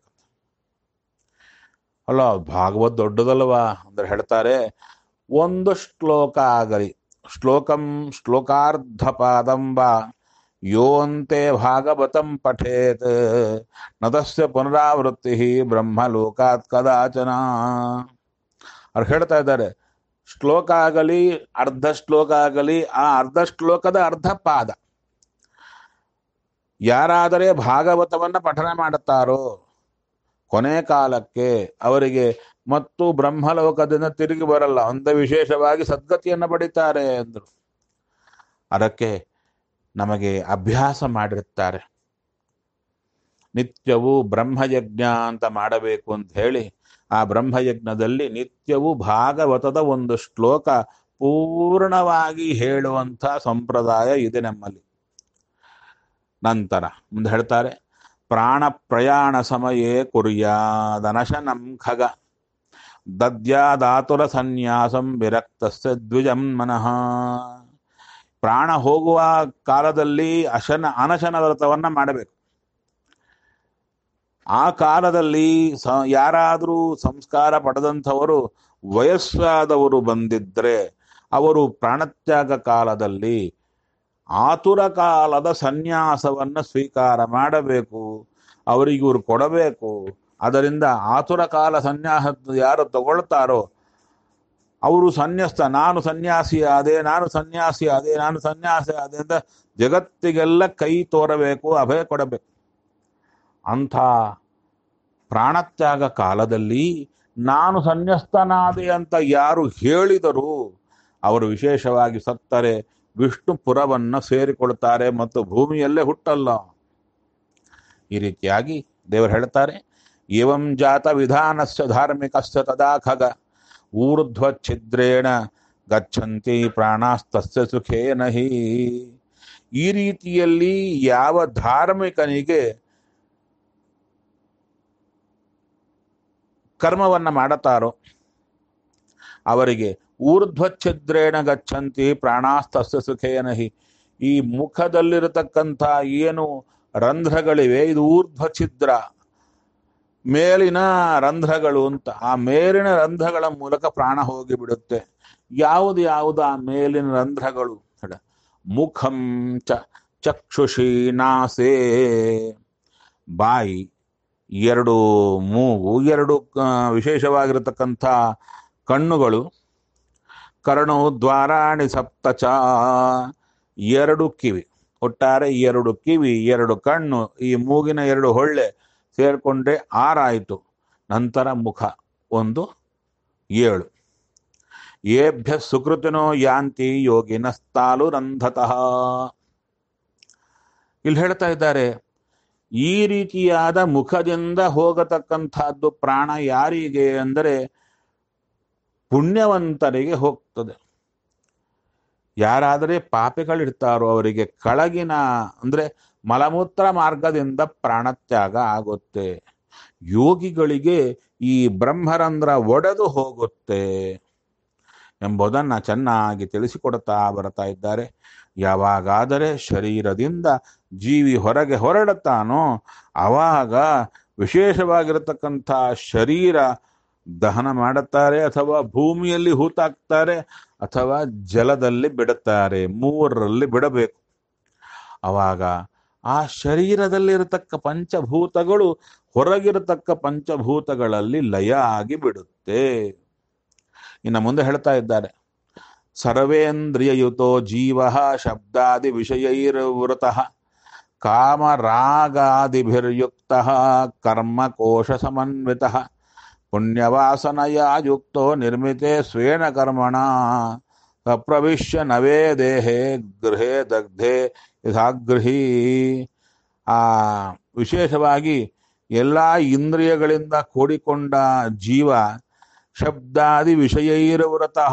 ಅಲ್ಲ ಭಾಗವತ್ ದೊಡ್ಡದಲ್ವಾ ಅಂದ್ರೆ ಹೇಳ್ತಾರೆ ಒಂದು ಶ್ಲೋಕ ಆಗಲಿ ಶ್ಲೋಕಂ ಶ್ಲೋಕಾರ್ಧ ಪಾದಂಬ ಯೋಂತೆ ಭಾಗವತಂ ಪಠೇತ್ ನತಸ್ಯ ಪುನರಾವೃತ್ತಿ ಬ್ರಹ್ಮಲೋಕಾತ್ ಕದಾಚನ ಅವ್ರು ಹೇಳ್ತಾ ಇದ್ದಾರೆ ಶ್ಲೋಕ ಆಗಲಿ ಅರ್ಧ ಶ್ಲೋಕ ಆಗಲಿ ಆ ಅರ್ಧ ಶ್ಲೋಕದ ಅರ್ಧ ಪಾದ ಯಾರಾದರೆ ಭಾಗವತವನ್ನ ಪಠನ ಮಾಡುತ್ತಾರೋ ಕೊನೆ ಕಾಲಕ್ಕೆ ಅವರಿಗೆ ಮತ್ತು ಬ್ರಹ್ಮಲೋಕದಿಂದ ತಿರುಗಿ ಬರಲ್ಲ ಒಂದ ವಿಶೇಷವಾಗಿ ಸದ್ಗತಿಯನ್ನು ಪಡಿತಾರೆ ಎಂದರು ಅದಕ್ಕೆ ನಮಗೆ ಅಭ್ಯಾಸ ಮಾಡಿರುತ್ತಾರೆ ನಿತ್ಯವೂ ಬ್ರಹ್ಮಯಜ್ಞ ಅಂತ ಮಾಡಬೇಕು ಅಂತ ಹೇಳಿ ಆ ಬ್ರಹ್ಮಯಜ್ಞದಲ್ಲಿ ನಿತ್ಯವೂ ಭಾಗವತದ ಒಂದು ಶ್ಲೋಕ ಪೂರ್ಣವಾಗಿ ಹೇಳುವಂಥ ಸಂಪ್ರದಾಯ ಇದೆ ನಮ್ಮಲ್ಲಿ ನಂತರ ಮುಂದೆ ಹೇಳ್ತಾರೆ ಪ್ರಾಣ ಪ್ರಯಾಣ ಸಮಯೇ ಕುರ್ಯಾದನಶನಂ ಖಗ ದದ್ಯಾದಾತುರ ಸನ್ಯಾಸಂ ವಿರಕ್ತಸ್ಯ ದ್ವಿಜಂ ಮನಃ ಪ್ರಾಣ ಹೋಗುವ ಕಾಲದಲ್ಲಿ ಅಶನ ಅನಶನ ವ್ರತವನ್ನ ಮಾಡಬೇಕು ಆ ಕಾಲದಲ್ಲಿ ಸ ಯಾರಾದರೂ ಸಂಸ್ಕಾರ ಪಡೆದಂಥವರು ವಯಸ್ಸಾದವರು ಬಂದಿದ್ರೆ ಅವರು ಪ್ರಾಣತ್ಯಾಗ ಕಾಲದಲ್ಲಿ ಆತುರ ಕಾಲದ ಸನ್ಯಾಸವನ್ನು ಸ್ವೀಕಾರ ಮಾಡಬೇಕು ಅವರಿಗೆ ಇವರು ಕೊಡಬೇಕು ಅದರಿಂದ ಆತುರ ಕಾಲ ಸನ್ಯಾಸ ಯಾರು ತಗೊಳ್ತಾರೋ ಅವರು ಸನ್ಯಸ್ತ ನಾನು ಸನ್ಯಾಸಿ ಆದೆ ನಾನು ಸನ್ಯಾಸಿ ಆದೆ ನಾನು ಸನ್ಯಾಸಿ ಆದೆ ಅಂತ ಜಗತ್ತಿಗೆಲ್ಲ ಕೈ ತೋರಬೇಕು ಅಭಯ ಕೊಡಬೇಕು ಅಂಥ ಪ್ರಾಣತ್ಯಾಗ ಕಾಲದಲ್ಲಿ ನಾನು ಸನ್ಯಸ್ತನಾದೆ ಅಂತ ಯಾರು ಹೇಳಿದರು ಅವರು ವಿಶೇಷವಾಗಿ ಸತ್ತರೆ ವಿಷ್ಣು ಪುರವನ್ನು ಸೇರಿಕೊಳ್ತಾರೆ ಮತ್ತು ಭೂಮಿಯಲ್ಲೇ ಹುಟ್ಟಲ್ಲ ಈ ರೀತಿಯಾಗಿ ದೇವರು ಹೇಳ್ತಾರೆ ಏವಂ ಜಾತ ವಿಧಾನಸ್ಯ ಧಾರ್ಮಿಕಸ್ಯ ತದಾ ಖಗ ಊರ್ಧ್ವ ಛಿದ್ರೇಣ ಗಚ್ಚಂತಿ ಪ್ರಾಣಾಸ್ತಸ್ಯ ಸುಖೇನ ಹಿ ಈ ರೀತಿಯಲ್ಲಿ ಯಾವ ಧಾರ್ಮಿಕನಿಗೆ ಕರ್ಮವನ್ನ ಮಾಡುತ್ತಾರೋ ಅವರಿಗೆ ಊರ್ಧ್ವಚ್ಛಿದ್ರೇಣ ಗಚ್ಚಂತಿ ಪ್ರಾಣಾಸ್ತಸ್ಯ ಸುಖೇನ ಹಿ ಈ ಮುಖದಲ್ಲಿರತಕ್ಕಂಥ ಏನು ರಂಧ್ರಗಳಿವೆ ಇದು ಊರ್ಧ್ವ ಛಿದ್ರ ಮೇಲಿನ ರಂಧ್ರಗಳು ಅಂತ ಆ ಮೇಲಿನ ರಂಧ್ರಗಳ ಮೂಲಕ ಪ್ರಾಣ ಹೋಗಿಬಿಡುತ್ತೆ ಯಾವುದು ಯಾವುದು ಆ ಮೇಲಿನ ರಂಧ್ರಗಳು ಹೇಳ ಮುಖಂ ಚ ಚಕ್ಷುಷಿ ನಾಸೇ ಬಾಯಿ ಎರಡು ಮೂಗು ಎರಡು ಆ, ವಿಶೇಷವಾಗಿರತಕ್ಕಂಥ ಕಣ್ಣುಗಳು ಕರ್ಣೋ ದ್ವಾರಾಣಿ ಸಪ್ತಚ ಎರಡು ಕಿವಿ ಒಟ್ಟಾರೆ ಎರಡು ಕಿವಿ ಎರಡು ಕಣ್ಣು ಈ ಮೂಗಿನ ಎರಡು ಹೊಳ್ಳೆ ಸೇರ್ಕೊಂಡ್ರೆ ಆರಾಯಿತು ನಂತರ ಮುಖ ಒಂದು ಏಳು ಏಭ್ಯ ಸುಕೃತಿನೋ ಯಾಂತಿ ಯೋಗಿನಸ್ತಾಲು ರಂಧತಃ ಇಲ್ಲಿ ಹೇಳ್ತಾ ಇದ್ದಾರೆ ಈ ರೀತಿಯಾದ ಮುಖದಿಂದ ಹೋಗತಕ್ಕಂಥದ್ದು ಪ್ರಾಣ ಯಾರಿಗೆ ಅಂದರೆ ಪುಣ್ಯವಂತರಿಗೆ ಹೋಗ್ತದೆ ಯಾರಾದರೆ ಪಾಪಿಗಳಿರ್ತಾರೋ ಅವರಿಗೆ ಕೆಳಗಿನ ಅಂದ್ರೆ ಮಲಮೂತ್ರ ಮಾರ್ಗದಿಂದ ಪ್ರಾಣತ್ಯಾಗ ಆಗುತ್ತೆ ಯೋಗಿಗಳಿಗೆ ಈ ಬ್ರಹ್ಮರಂಧ್ರ ಒಡೆದು ಹೋಗುತ್ತೆ ಎಂಬುದನ್ನ ಚೆನ್ನಾಗಿ ತಿಳಿಸಿಕೊಡುತ್ತಾ ಬರ್ತಾ ಇದ್ದಾರೆ ಯಾವಾಗಾದರೆ ಶರೀರದಿಂದ ಜೀವಿ ಹೊರಗೆ ಹೊರಡುತ್ತಾನೋ ಆವಾಗ ವಿಶೇಷವಾಗಿರತಕ್ಕಂಥ ಶರೀರ ದಹನ ಮಾಡುತ್ತಾರೆ ಅಥವಾ ಭೂಮಿಯಲ್ಲಿ ಹೂತಾಕ್ತಾರೆ ಅಥವಾ ಜಲದಲ್ಲಿ ಬಿಡುತ್ತಾರೆ ಮೂರರಲ್ಲಿ ಬಿಡಬೇಕು ಅವಾಗ ಆ ಶರೀರದಲ್ಲಿರತಕ್ಕ ಪಂಚಭೂತಗಳು ಹೊರಗಿರತಕ್ಕ ಪಂಚಭೂತಗಳಲ್ಲಿ ಲಯ ಆಗಿ ಬಿಡುತ್ತೆ ಇನ್ನು ಮುಂದೆ ಹೇಳ್ತಾ ಇದ್ದಾರೆ ಸರ್ವೇಂದ್ರಿಯಯುತೋ ಜೀವ ಶಬ್ದಾದಿ ವಿಷಯೈರ್ವೃತಃ ಕಾಮರಾಗಾದಿಭಿರ್ಯುಕ್ತ ಕರ್ಮಕೋಶ ಸಮನ್ವಿತ ಪುಣ್ಯವಾಸನಯ ಯುಕ್ತೋ ನಿರ್ಮಿತೆ ಸ್ವೇನ ಕರ್ಮಣ ಪ್ರವಿಶ್ಯ ನವೇ ದೇಹೇ ಗೃಹೇ ದಗ್ಧೆ ಯಥಾಗೃಹಿ ಆ ವಿಶೇಷವಾಗಿ ಎಲ್ಲ ಇಂದ್ರಿಯಗಳಿಂದ ಕೂಡಿಕೊಂಡ ಜೀವ ಶಬ್ದಾದಿ ವಿಷಯೈರ್ವೃತಃ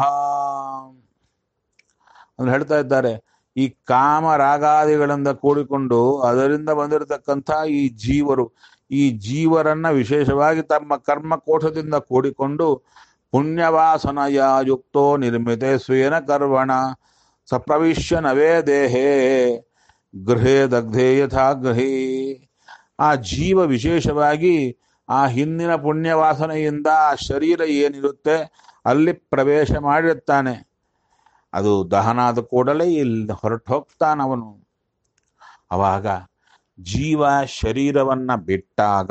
ಅಂದ್ರೆ ಹೇಳ್ತಾ ಇದ್ದಾರೆ ಈ ಕಾಮ ರಾಗಾದಿಗಳಿಂದ ಕೂಡಿಕೊಂಡು ಅದರಿಂದ ಬಂದಿರತಕ್ಕಂಥ ಈ ಜೀವರು ಈ ಜೀವರನ್ನ ವಿಶೇಷವಾಗಿ ತಮ್ಮ ಕರ್ಮಕೋಶದಿಂದ ಕೂಡಿಕೊಂಡು ಪುಣ್ಯವಾಸನಯ ಯುಕ್ತೋ ನಿರ್ಮಿತೆ ಸ್ವೇನ ಕರ್ವಣ ಸಪ್ರವಿಶ್ಯ ನವೇ ದೇಹೇ ಗೃಹೇ ದಗ್ಧೇ ಯಥಾ ಗೃಹಿ ಆ ಜೀವ ವಿಶೇಷವಾಗಿ ಆ ಹಿಂದಿನ ಪುಣ್ಯವಾಸನೆಯಿಂದ ಆ ಶರೀರ ಏನಿರುತ್ತೆ ಅಲ್ಲಿ ಪ್ರವೇಶ ಮಾಡಿರುತ್ತಾನೆ ಅದು ದಹನ ಆದ ಕೂಡಲೇ ಇಲ್ಲಿ ಹೊರಟು ಹೋಗ್ತಾನವನು ಅವಾಗ ಜೀವ ಶರೀರವನ್ನ ಬಿಟ್ಟಾಗ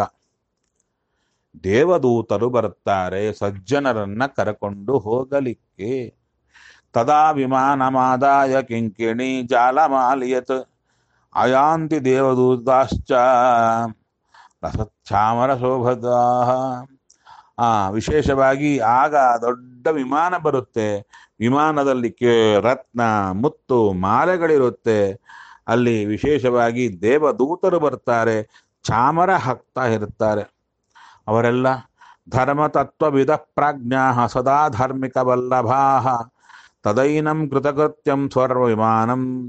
ದೇವದೂತರು ಬರುತ್ತಾರೆ ಸಜ್ಜನರನ್ನ ಕರಕೊಂಡು ಹೋಗಲಿಕ್ಕೆ ತದಾ ವಿಮಾನಮಾದಾಯ ಕಿಂಕಿಣಿ ಜಾಲಮಾಲಿಯತ್ ಅಯಾಂತಿ ದೇವದೂತಾಶ್ಚ ರಸಚ್ಛಾಮರ ಶೋಭದಾ ಆ ವಿಶೇಷವಾಗಿ ಆಗ ದೊಡ್ಡ ವಿಮಾನ ಬರುತ್ತೆ ವಿಮಾನದಲ್ಲಿ ಕೇ ರತ್ನ ಮುತ್ತು ಮಾಲೆಗಳಿರುತ್ತೆ ಅಲ್ಲಿ ವಿಶೇಷವಾಗಿ ದೇವದೂತರು ಬರ್ತಾರೆ ಚಾಮರ ಹಾಕ್ತಾ ಇರುತ್ತಾರೆ ಅವರೆಲ್ಲ ಧರ್ಮತತ್ವವಿದ ಪ್ರಾಜ್ಞಾ ಸದಾ ಧಾರ್ಮಿಕ ವಲ್ಲಭಾ ತದೈನಂ ಕೃತಕೃತ್ಯಂ ಸ್ವರ್ವ ವಿಮಾನಂ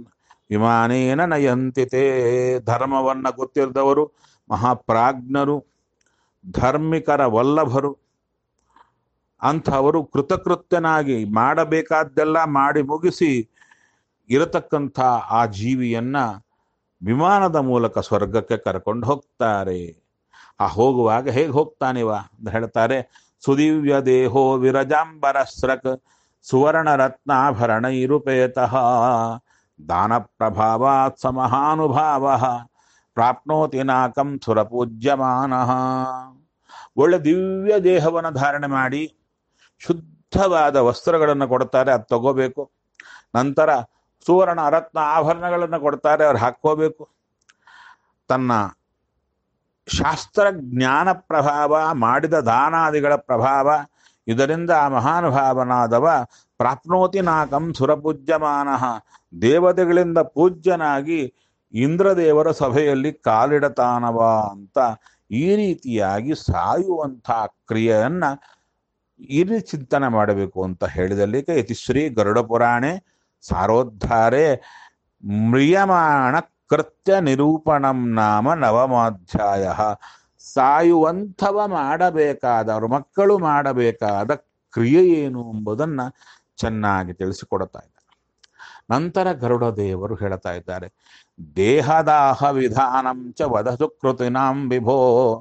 ವಿಮಾನೇನ ನಯಂತಿತೆ ಧರ್ಮವನ್ನ ಗೊತ್ತಿರದವರು ಮಹಾಪ್ರಾಜ್ಞರು ಧಾರ್ಮಿಕರ ವಲ್ಲಭರು ಅಂಥವರು ಕೃತಕೃತ್ಯನಾಗಿ ಮಾಡಬೇಕಾದ್ದೆಲ್ಲ ಮಾಡಿ ಮುಗಿಸಿ ಇರತಕ್ಕಂಥ ಆ ಜೀವಿಯನ್ನ ವಿಮಾನದ ಮೂಲಕ ಸ್ವರ್ಗಕ್ಕೆ ಕರ್ಕೊಂಡು ಹೋಗ್ತಾರೆ ಆ ಹೋಗುವಾಗ ಹೇಗೆ ಹೋಗ್ತಾನಿವ ಅಂತ ಹೇಳ್ತಾರೆ ಸುದಿವ್ಯ ದೇಹೋ ವಿರಜಾಂಬರ ಸ್ರಕ್ ಸುವರ್ಣ ರತ್ನಾಭರಣ ಇರುಪೇತಃ ದಾನ ಪ್ರಭಾವಾತ್ ಸ ಮಹಾನುಭಾವ ಪ್ರಾಪ್ನೋತಿ ನಾಕಂ ಸುರಪೂಜ್ಯಮಾನ ಒಳ್ಳೆ ದಿವ್ಯ ದೇಹವನ್ನು ಧಾರಣೆ ಮಾಡಿ ಶುದ್ಧವಾದ ವಸ್ತ್ರಗಳನ್ನು ಕೊಡ್ತಾರೆ ಅದು ತಗೋಬೇಕು ನಂತರ ಸುವರ್ಣ ರತ್ನ ಆಭರಣಗಳನ್ನು ಕೊಡ್ತಾರೆ ಅವ್ರು ಹಾಕ್ಕೋಬೇಕು ತನ್ನ ಶಾಸ್ತ್ರ ಜ್ಞಾನ ಪ್ರಭಾವ ಮಾಡಿದ ದಾನಾದಿಗಳ ಪ್ರಭಾವ ಇದರಿಂದ ಆ ಮಹಾನುಭಾವನಾದವ ಪ್ರಾಪ್ನೋತಿ ನಾಕಂ ಸುರಪೂಜ್ಯಮಾನ ದೇವತೆಗಳಿಂದ ಪೂಜ್ಯನಾಗಿ ಇಂದ್ರದೇವರ ಸಭೆಯಲ್ಲಿ ಕಾಲಿಡತಾನವ ಅಂತ ಈ ರೀತಿಯಾಗಿ ಸಾಯುವಂಥ ಕ್ರಿಯೆಯನ್ನ ಈ ರೀತಿ ಚಿಂತನೆ ಮಾಡಬೇಕು ಅಂತ ಹೇಳಿದಲ್ಲಿಗೆ ಯತಿಶ್ರೀ ಗರುಡ ಪುರಾಣೆ ಸಾರೋದ್ಧಾರೆ ಮ್ರಿಯಮಾಣ ಕೃತ್ಯ ನಿರೂಪಣಂ ನಾಮ ನವಮಾಧ್ಯಾಯ ಸಾಯುವಂಥವ ಮಾಡಬೇಕಾದ ಅವ್ರ ಮಕ್ಕಳು ಮಾಡಬೇಕಾದ ಕ್ರಿಯೆ ಏನು ಎಂಬುದನ್ನ ಚೆನ್ನಾಗಿ ತಿಳಿಸಿಕೊಡ್ತಾ ಇದ್ದಾರೆ ನಂತರ ಗರುಡ ದೇವರು ಹೇಳ್ತಾ ಇದ್ದಾರೆ ದೇಹದಾಹ ವಿಧಾನಂ ಚ ವಧತು ಕೃತಿನಾಂ ವಿಭೋ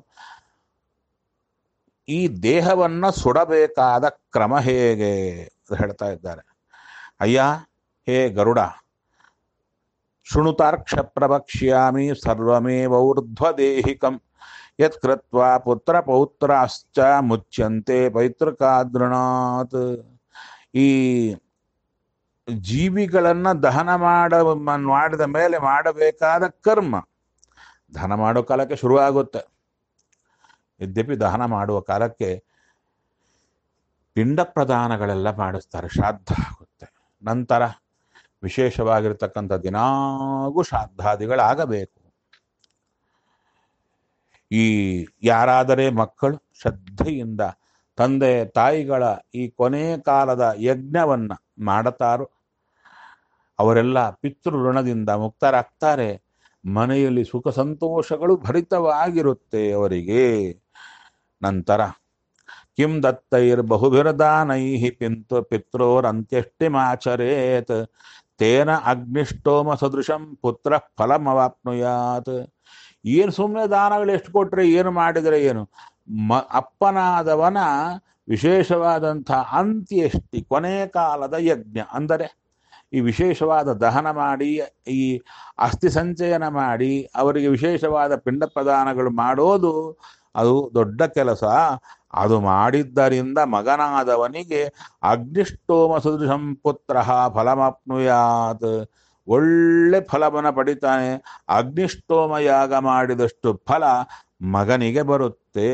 ಈ ದೇಹವನ್ನ ಸುಡಬೇಕಾದ ಕ್ರಮ ಹೇಗೆ ಅಂತ ಹೇಳ್ತಾ ಇದ್ದಾರೆ ಅಯ್ಯ ಹೇ ಗರುಡ ಶೃಣುತಾರ್ಕ್ಷ ಪ್ರವಕ್ಷ್ಯಾಮಿ ಸರ್ವಮೇವ ಊರ್ಧ್ವದೇಹಿಕಂ ಯತ್ಕೃತ್ವಾ ಪುತ್ರ ಪೌತ್ರಾಶ್ಚ ಮುಚ್ಯಂತೆ ಪೈತೃಕಾದೃಣಾತ್ ಈ ಜೀವಿಗಳನ್ನ ದಹನ ಮಾಡ ಮಾಡಿದ ಮೇಲೆ ಮಾಡಬೇಕಾದ ಕರ್ಮ ದಹನ ಮಾಡೋ ಕಾಲಕ್ಕೆ ಶುರುವಾಗುತ್ತೆ ಯದ್ಯಪಿ ದಹನ ಮಾಡುವ ಕಾಲಕ್ಕೆ ಪಿಂಡ ಪ್ರದಾನಗಳೆಲ್ಲ ಮಾಡಿಸ್ತಾರೆ ಶ್ರಾದ್ದ ಆಗುತ್ತೆ ನಂತರ ವಿಶೇಷವಾಗಿರ್ತಕ್ಕಂಥ ದಿನಾಗೂ ಶ್ರಾದ್ದಾದಿಗಳಾಗಬೇಕು ಈ ಯಾರಾದರೆ ಮಕ್ಕಳು ಶ್ರದ್ಧೆಯಿಂದ ತಂದೆ ತಾಯಿಗಳ ಈ ಕೊನೆ ಕಾಲದ ಯಜ್ಞವನ್ನ ಮಾಡುತ್ತಾರೋ ಅವರೆಲ್ಲ ಪಿತೃ ಋಣದಿಂದ ಮುಕ್ತರಾಗ್ತಾರೆ ಮನೆಯಲ್ಲಿ ಸುಖ ಸಂತೋಷಗಳು ಭರಿತವಾಗಿರುತ್ತೆ ಅವರಿಗೆ ನಂತರ ಕಿಂ ದತ್ತೈರ್ ಬಹುಭಿರದಾನೈ ಪಿಂತು ಪಿತ್ರೋರಂತ್ಯಷ್ಟಿಮಾಚರೇತ್ ತೇನ ಅಗ್ನಿಷ್ಟೋಮ ಸದೃಶಂ ಪುತ್ರ ಫಲಮವಾಪ್ನುಯಾತ್ ಏನು ಸುಮ್ಮನೆ ದಾನಗಳು ಎಷ್ಟು ಕೊಟ್ರೆ ಏನು ಮಾಡಿದರೆ ಏನು ಮ ಅಪ್ಪನಾದವನ ವಿಶೇಷವಾದಂಥ ಅಂತ್ಯಷ್ಟಿ ಕೊನೆ ಕಾಲದ ಯಜ್ಞ ಅಂದರೆ ಈ ವಿಶೇಷವಾದ ದಹನ ಮಾಡಿ ಈ ಅಸ್ಥಿ ಸಂಚಯನ ಮಾಡಿ ಅವರಿಗೆ ವಿಶೇಷವಾದ ಪಿಂಡ ಪ್ರದಾನಗಳು ಮಾಡೋದು ಅದು ದೊಡ್ಡ ಕೆಲಸ ಅದು ಮಾಡಿದ್ದರಿಂದ ಮಗನಾದವನಿಗೆ ಅಗ್ನಿಷ್ಟೋಮ ಸದೃಶಂ ಪುತ್ರ ಫಲಮಾಪ್ನುಯಾತ್ ಒಳ್ಳೆ ಫಲವನ್ನ ಪಡಿತಾನೆ ಅಗ್ನಿಷ್ಟೋಮ ಯಾಗ ಮಾಡಿದಷ್ಟು ಫಲ ಮಗನಿಗೆ ಬರುತ್ತೆ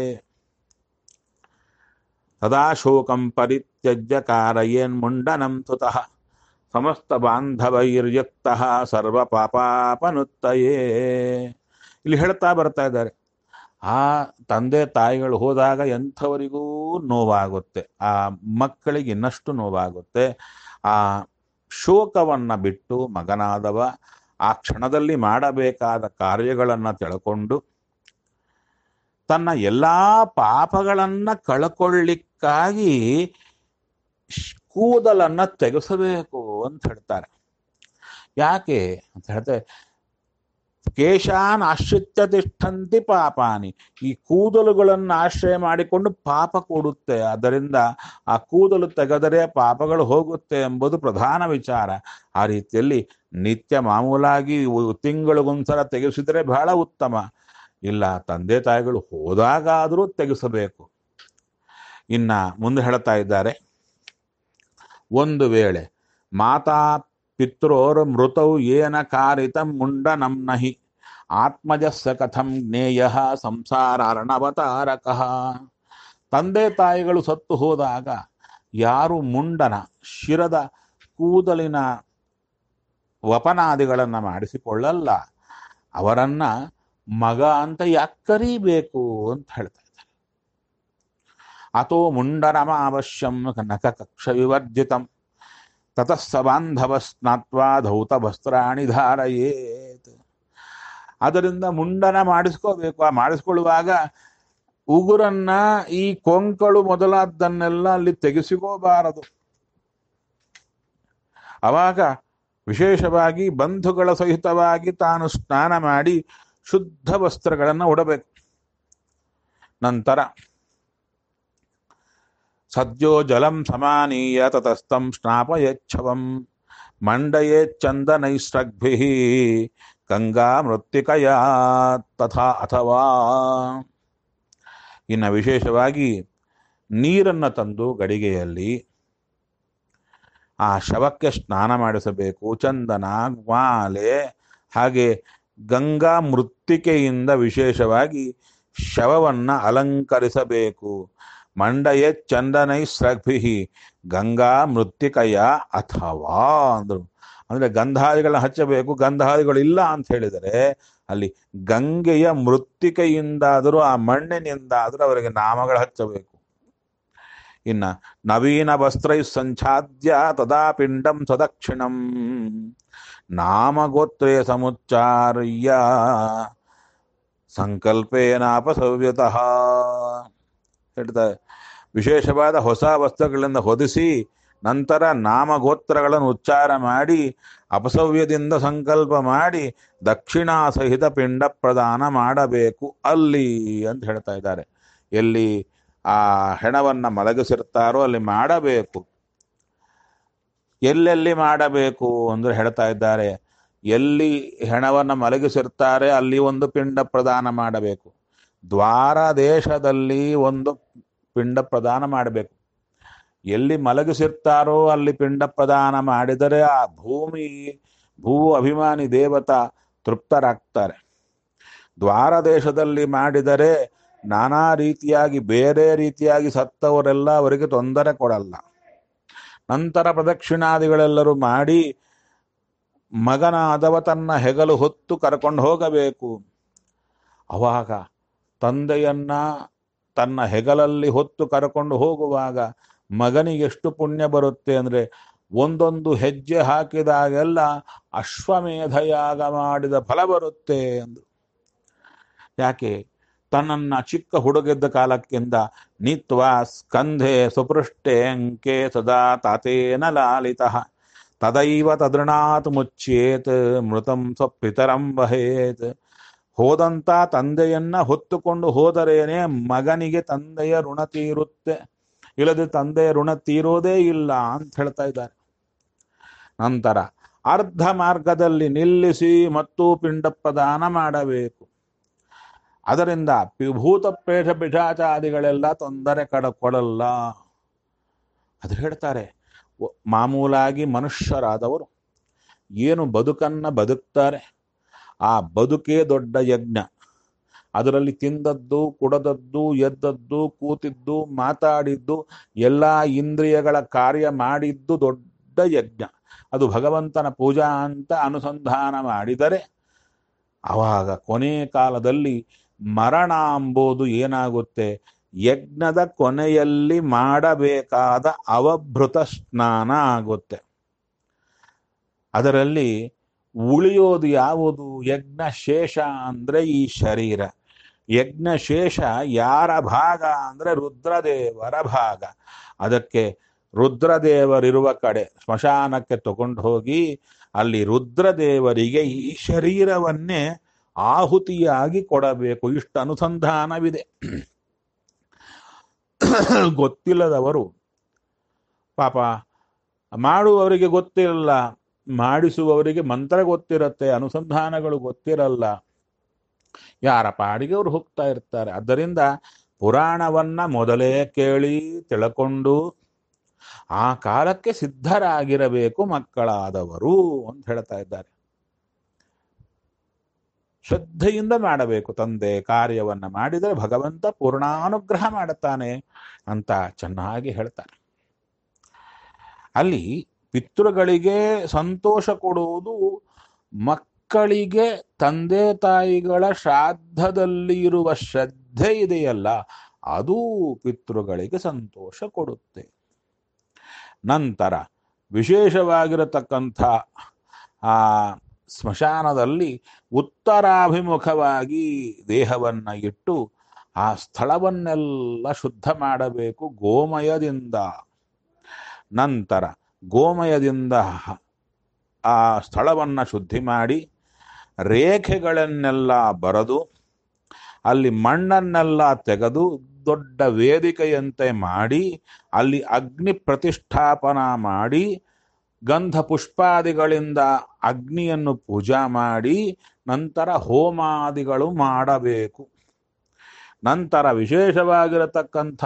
ಸದಾ ಶೋಕಂ ಪರಿತ್ಯಜ್ಯ ಕಾರಯೇನ್ ಮುಂಡನಂ ತುತಃ ಸಮಸ್ತ ಬಾಂಧವೈರ್ಯುಕ್ತ ಸರ್ವ ಪಾಪಾಪನುತ್ತಯೇ ಇಲ್ಲಿ ಹೇಳ್ತಾ ಬರ್ತಾ ಇದ್ದಾರೆ ಆ ತಂದೆ ತಾಯಿಗಳು ಹೋದಾಗ ಎಂಥವರಿಗೂ ನೋವಾಗುತ್ತೆ ಆ ಮಕ್ಕಳಿಗೆ ಇನ್ನಷ್ಟು ನೋವಾಗುತ್ತೆ ಆ ಶೋಕವನ್ನ ಬಿಟ್ಟು ಮಗನಾದವ ಆ ಕ್ಷಣದಲ್ಲಿ ಮಾಡಬೇಕಾದ ಕಾರ್ಯಗಳನ್ನ ತಿಳ್ಕೊಂಡು ತನ್ನ ಎಲ್ಲಾ ಪಾಪಗಳನ್ನ ಕಳ್ಕೊಳ್ಳಿಕ್ಕಾಗಿ ಶ್- ಕೂದಲನ್ನ ತೆಗೆಸಬೇಕು ಅಂತ ಹೇಳ್ತಾರೆ ಯಾಕೆ ಅಂತ ಹೇಳ್ತಾರೆ ಕೇಶಾನ್ ಆಶ್ರಿತ್ಯ ತಿಷ್ಠಂತಿ ಪಾಪಾನಿ ಈ ಕೂದಲುಗಳನ್ನು ಆಶ್ರಯ ಮಾಡಿಕೊಂಡು ಪಾಪ ಕೂಡುತ್ತೆ ಅದರಿಂದ ಆ ಕೂದಲು ತೆಗೆದರೆ ಪಾಪಗಳು ಹೋಗುತ್ತೆ ಎಂಬುದು ಪ್ರಧಾನ ವಿಚಾರ ಆ ರೀತಿಯಲ್ಲಿ ನಿತ್ಯ ಮಾಮೂಲಾಗಿ ಉ- ತಿಂಗಳಿಗೊಂದ್ಸಲ ತೆಗೆಸಿದರೆ ಬಹಳ ಉತ್ತಮ ಇಲ್ಲ ತಂದೆ ತಾಯಿಗಳು ಹೋದಾಗಾದರೂ ತೆಗೆಸಬೇಕು ಇನ್ನ ಮುಂದೆ ಹೇಳ್ತಾ ಇದ್ದಾರೆ ಒಂದು ವೇಳೆ ಮಾತಾ ಪಿತ್ರೋರ್ ಮೃತೌ ಏನ ಕಾರಿತಂ ಮುಂಡನಂ ನಹಿ ಆತ್ಮಜಸ್ಸ ಕಥಂ ಜ್ಞೇಯ ಸಂಸಾರ ಅರ್ಣವತಾರಕಃ ತಂದೆ ತಾಯಿಗಳು ಸತ್ತು ಹೋದಾಗ ಯಾರು ಮುಂಡನ ಶಿರದ ಕೂದಲಿನ ವಪನಾದಿಗಳನ್ನ ಮಾಡಿಸಿಕೊಳ್ಳಲ್ಲ ಅವರನ್ನ ಮಗ ಅಂತ ಯಾಕೆ ಕರೀಬೇಕು ಅಂತ ಹೇಳ್ತಾ ಇದ್ದಾರೆ ಅಥೋ ಮುಂಡನಮ ಅವಶ್ಯಂ ನಖ ಕಕ್ಷ ವಿವರ್ಜಿತಂ ತತಃ ಸ ಬಾಂಧವ ಸ್ನಾತ್ವಾ ಧೌತ ವಸ್ತ್ರಾಣಿ ಧಾರಯೇತ್ ಅದರಿಂದ ಮುಂಡನ ಮಾಡಿಸ್ಕೋಬೇಕು ಆ ಮಾಡಿಸ್ಕೊಳ್ಳುವಾಗ ಉಗುರನ್ನ ಈ ಕೊಂಕಳು ಮೊದಲಾದ್ದನ್ನೆಲ್ಲ ಅಲ್ಲಿ ತೆಗೆಸಿಕೋಬಾರದು ಅವಾಗ ವಿಶೇಷವಾಗಿ ಬಂಧುಗಳ ಸಹಿತವಾಗಿ ತಾನು ಸ್ನಾನ ಮಾಡಿ ಶುದ್ಧ ವಸ್ತ್ರಗಳನ್ನು ಉಡಬೇಕು ನಂತರ ಸದ್ಯೋ ಜಲಂ ಸಮಾನೀಯ ತತಸ್ಥಂ ಸ್ನಾಪಯಚ್ಛವಂ ಮಂಡಯೇಚ್ಚಂದನೈಸ್ರಗ್ಭಿ ಗಂಗಾ ಮೃತ್ತಿಕಯ ತಥಾ ಅಥವಾ ಇನ್ನು ವಿಶೇಷವಾಗಿ ನೀರನ್ನು ತಂದು ಗಡಿಗೆಯಲ್ಲಿ ಆ ಶವಕ್ಕೆ ಸ್ನಾನ ಮಾಡಿಸಬೇಕು ಚಂದನ ಮಾಲೆ ಹಾಗೆ ಗಂಗಾ ಮೃತ್ತಿಕೆಯಿಂದ ವಿಶೇಷವಾಗಿ ಶವವನ್ನು ಅಲಂಕರಿಸಬೇಕು ಮಂಡಯೇ ಚಂದನೈ ಸ್ರಗ್ಭಿ ಗಂಗಾ ಮೃತ್ತಿಕಯ ಅಥವಾ ಅಂದರು ಅಂದ್ರೆ ಗಂಧಾದಿಗಳನ್ನ ಹಚ್ಚಬೇಕು ಗಂಧಾದಿಗಳು ಇಲ್ಲ ಅಂತ ಹೇಳಿದರೆ ಅಲ್ಲಿ ಗಂಗೆಯ ಮೃತ್ತಿಕೆಯಿಂದಾದರೂ ಆ ಮಣ್ಣಿನಿಂದಾದರೂ ಅವರಿಗೆ ನಾಮಗಳು ಹಚ್ಚಬೇಕು ಇನ್ನ ನವೀನ ವಸ್ತ್ರೈ ಸಂಛಾದ್ಯ ತದಾ ಪಿಂಡಂ ಸದಕ್ಷಿಣಂ ನಾಮಗೋತ್ರೇ ಸಮುಚ್ಚಾರ್ಯ ಸಂಕಲ್ಪೇನಾಪಸವ್ಯತಃ ಹೇಳ್ತಾರೆ ವಿಶೇಷವಾದ ಹೊಸ ವಸ್ತ್ರಗಳಿಂದ ಹೊದಿಸಿ ನಂತರ ನಾಮಗೋತ್ರಗಳನ್ನು ಉಚ್ಚಾರ ಮಾಡಿ ಅಪಸವ್ಯದಿಂದ ಸಂಕಲ್ಪ ಮಾಡಿ ದಕ್ಷಿಣಾ ಸಹಿತ ಪಿಂಡ ಪ್ರದಾನ ಮಾಡಬೇಕು ಅಲ್ಲಿ ಅಂತ ಹೇಳ್ತಾ ಇದ್ದಾರೆ ಎಲ್ಲಿ ಆ ಹೆಣವನ್ನ ಮಲಗಿಸಿರ್ತಾರೋ ಅಲ್ಲಿ ಮಾಡಬೇಕು ಎಲ್ಲೆಲ್ಲಿ ಮಾಡಬೇಕು ಅಂದ್ರೆ ಹೇಳ್ತಾ ಇದ್ದಾರೆ ಎಲ್ಲಿ ಹೆಣವನ್ನ ಮಲಗಿಸಿರ್ತಾರೆ ಅಲ್ಲಿ ಒಂದು ಪಿಂಡ ಪ್ರದಾನ ಮಾಡಬೇಕು ದ್ವಾರ ದೇಶದಲ್ಲಿ ಒಂದು ಪಿಂಡ ಪ್ರದಾನ ಮಾಡಬೇಕು ಎಲ್ಲಿ ಮಲಗಿಸಿರ್ತಾರೋ ಅಲ್ಲಿ ಪಿಂಡ ಪ್ರದಾನ ಮಾಡಿದರೆ ಆ ಭೂಮಿ ಭೂ ಅಭಿಮಾನಿ ದೇವತಾ ತೃಪ್ತರಾಗ್ತಾರೆ ದ್ವಾರ ದೇಶದಲ್ಲಿ ಮಾಡಿದರೆ ನಾನಾ ರೀತಿಯಾಗಿ ಬೇರೆ ರೀತಿಯಾಗಿ ಸತ್ತವರೆಲ್ಲ ಅವರಿಗೆ ತೊಂದರೆ ಕೊಡಲ್ಲ ನಂತರ ಪ್ರದಕ್ಷಿಣಾದಿಗಳೆಲ್ಲರೂ ಮಾಡಿ ಮಗನಾದವ ತನ್ನ ಹೆಗಲು ಹೊತ್ತು ಕರ್ಕೊಂಡು ಹೋಗಬೇಕು ಅವಾಗ ತಂದೆಯನ್ನ ತನ್ನ ಹೆಗಲಲ್ಲಿ ಹೊತ್ತು ಕರ್ಕೊಂಡು ಹೋಗುವಾಗ ಮಗನಿಗೆ ಎಷ್ಟು ಪುಣ್ಯ ಬರುತ್ತೆ ಅಂದ್ರೆ ಒಂದೊಂದು ಹೆಜ್ಜೆ ಹಾಕಿದಾಗೆಲ್ಲ ಅಶ್ವಮೇಧಯಾಗ ಮಾಡಿದ ಫಲ ಬರುತ್ತೆ ಎಂದು ಯಾಕೆ ತನ್ನನ್ನ ಚಿಕ್ಕ ಹುಡುಗಿದ್ದ ಕಾಲಕ್ಕಿಂತ ನಿತ್ವ ಸ್ಕಂಧೆ ಸುಪೃಷ್ಟೆ ಅಂಕೆ ಸದಾ ತಾತೇನ ಲಾಲಿತ ತದೈವ ತದೃಣಾತ್ ಮುಚ್ಚೇತ್ ಮೃತಂ ಸ್ವಪಿತರಂ ವಹೇತ್ ಹೋದಂತ ತಂದೆಯನ್ನ ಹೊತ್ತುಕೊಂಡು ಹೋದರೇನೆ ಮಗನಿಗೆ ತಂದೆಯ ಋಣ ತೀರುತ್ತೆ ಇಲ್ಲದೆ ತಂದೆಯ ಋಣ ತೀರೋದೇ ಇಲ್ಲ ಅಂತ ಹೇಳ್ತಾ ಇದ್ದಾರೆ ನಂತರ ಅರ್ಧ ಮಾರ್ಗದಲ್ಲಿ ನಿಲ್ಲಿಸಿ ಮತ್ತು ಪಿಂಡ ಪ್ರದಾನ ಮಾಡಬೇಕು ಅದರಿಂದ ಭೂತ ಪ್ರೇಷ ಪಿಶಾಚಾದಿಗಳೆಲ್ಲ ತೊಂದರೆ ಕಡ ಕೊಡಲ್ಲ ಅದು ಹೇಳ್ತಾರೆ ಒ- ಮಾಮೂಲಾಗಿ ಮನುಷ್ಯರಾದವರು ಏನು ಬದುಕನ್ನ ಬದುಕ್ತಾರೆ ಆ ಬದುಕೇ ದೊಡ್ಡ ಯಜ್ಞ ಅದರಲ್ಲಿ ತಿಂದದ್ದು ಕುಡದದ್ದು ಎದ್ದದ್ದು ಕೂತಿದ್ದು ಮಾತಾಡಿದ್ದು ಎಲ್ಲ ಇಂದ್ರಿಯಗಳ ಕಾರ್ಯ ಮಾಡಿದ್ದು ದೊಡ್ಡ ಯಜ್ಞ ಅದು ಭಗವಂತನ ಪೂಜಾ ಅಂತ ಅನುಸಂಧಾನ ಮಾಡಿದರೆ ಆವಾಗ ಕೊನೆ ಕಾಲದಲ್ಲಿ ಮರಣ ಎಂಬುದು ಏನಾಗುತ್ತೆ ಯಜ್ಞದ ಕೊನೆಯಲ್ಲಿ ಮಾಡಬೇಕಾದ ಅವಭೃತ ಸ್ನಾನ ಆಗುತ್ತೆ ಅದರಲ್ಲಿ ಉಳಿಯೋದು ಯಾವುದು ಯಜ್ಞ ಶೇಷ ಅಂದ್ರೆ ಈ ಶರೀರ ಯಜ್ಞ ಶೇಷ ಯಾರ ಭಾಗ ಅಂದ್ರೆ ರುದ್ರದೇವರ ಭಾಗ ಅದಕ್ಕೆ ರುದ್ರದೇವರಿರುವ ಕಡೆ ಸ್ಮಶಾನಕ್ಕೆ ತಗೊಂಡು ಹೋಗಿ ಅಲ್ಲಿ ರುದ್ರದೇವರಿಗೆ ಈ ಶರೀರವನ್ನೇ ಆಹುತಿಯಾಗಿ ಕೊಡಬೇಕು ಇಷ್ಟು ಅನುಸಂಧಾನವಿದೆ ಗೊತ್ತಿಲ್ಲದವರು ಪಾಪ ಮಾಡುವವರಿಗೆ ಗೊತ್ತಿರಲ್ಲ ಮಾಡಿಸುವವರಿಗೆ ಮಂತ್ರ ಗೊತ್ತಿರತ್ತೆ ಅನುಸಂಧಾನಗಳು ಗೊತ್ತಿರಲ್ಲ ಯಾರ ಪಾಡಿಗೆ ಅವರು ಹೋಗ್ತಾ ಇರ್ತಾರೆ ಆದ್ದರಿಂದ ಪುರಾಣವನ್ನ ಮೊದಲೇ ಕೇಳಿ ತಿಳ್ಕೊಂಡು ಆ ಕಾಲಕ್ಕೆ ಸಿದ್ಧರಾಗಿರಬೇಕು ಮಕ್ಕಳಾದವರು ಅಂತ ಹೇಳ್ತಾ ಇದ್ದಾರೆ ಶ್ರದ್ಧೆಯಿಂದ ಮಾಡಬೇಕು ತಂದೆ ಕಾರ್ಯವನ್ನ ಮಾಡಿದರೆ ಭಗವಂತ ಪೂರ್ಣಾನುಗ್ರಹ ಮಾಡುತ್ತಾನೆ ಅಂತ ಚೆನ್ನಾಗಿ ಹೇಳ್ತಾರೆ ಅಲ್ಲಿ ಪಿತೃಗಳಿಗೆ ಸಂತೋಷ ಕೊಡುವುದು ಮಕ್ಕಳಿಗೆ ತಂದೆ ತಾಯಿಗಳ ಶ್ರಾದ್ದದಲ್ಲಿ ಇರುವ ಶ್ರದ್ಧೆ ಇದೆಯಲ್ಲ ಅದು ಪಿತೃಗಳಿಗೆ ಸಂತೋಷ ಕೊಡುತ್ತೆ ನಂತರ ವಿಶೇಷವಾಗಿರತಕ್ಕಂಥ ಆ ಸ್ಮಶಾನದಲ್ಲಿ ಉತ್ತರಾಭಿಮುಖವಾಗಿ ದೇಹವನ್ನು ಇಟ್ಟು ಆ ಸ್ಥಳವನ್ನೆಲ್ಲ ಶುದ್ಧ ಮಾಡಬೇಕು ಗೋಮಯದಿಂದ ನಂತರ ಗೋಮಯದಿಂದ ಆ ಸ್ಥಳವನ್ನು ಶುದ್ಧಿ ಮಾಡಿ ರೇಖೆಗಳನ್ನೆಲ್ಲ ಬರೆದು ಅಲ್ಲಿ ಮಣ್ಣನ್ನೆಲ್ಲ ತೆಗೆದು ದೊಡ್ಡ ವೇದಿಕೆಯಂತೆ ಮಾಡಿ ಅಲ್ಲಿ ಅಗ್ನಿ ಪ್ರತಿಷ್ಠಾಪನ ಮಾಡಿ ಗಂಧ ಪುಷ್ಪಾದಿಗಳಿಂದ ಅಗ್ನಿಯನ್ನು ಪೂಜಾ ಮಾಡಿ ನಂತರ ಹೋಮಾದಿಗಳು ಮಾಡಬೇಕು ನಂತರ ವಿಶೇಷವಾಗಿರತಕ್ಕಂಥ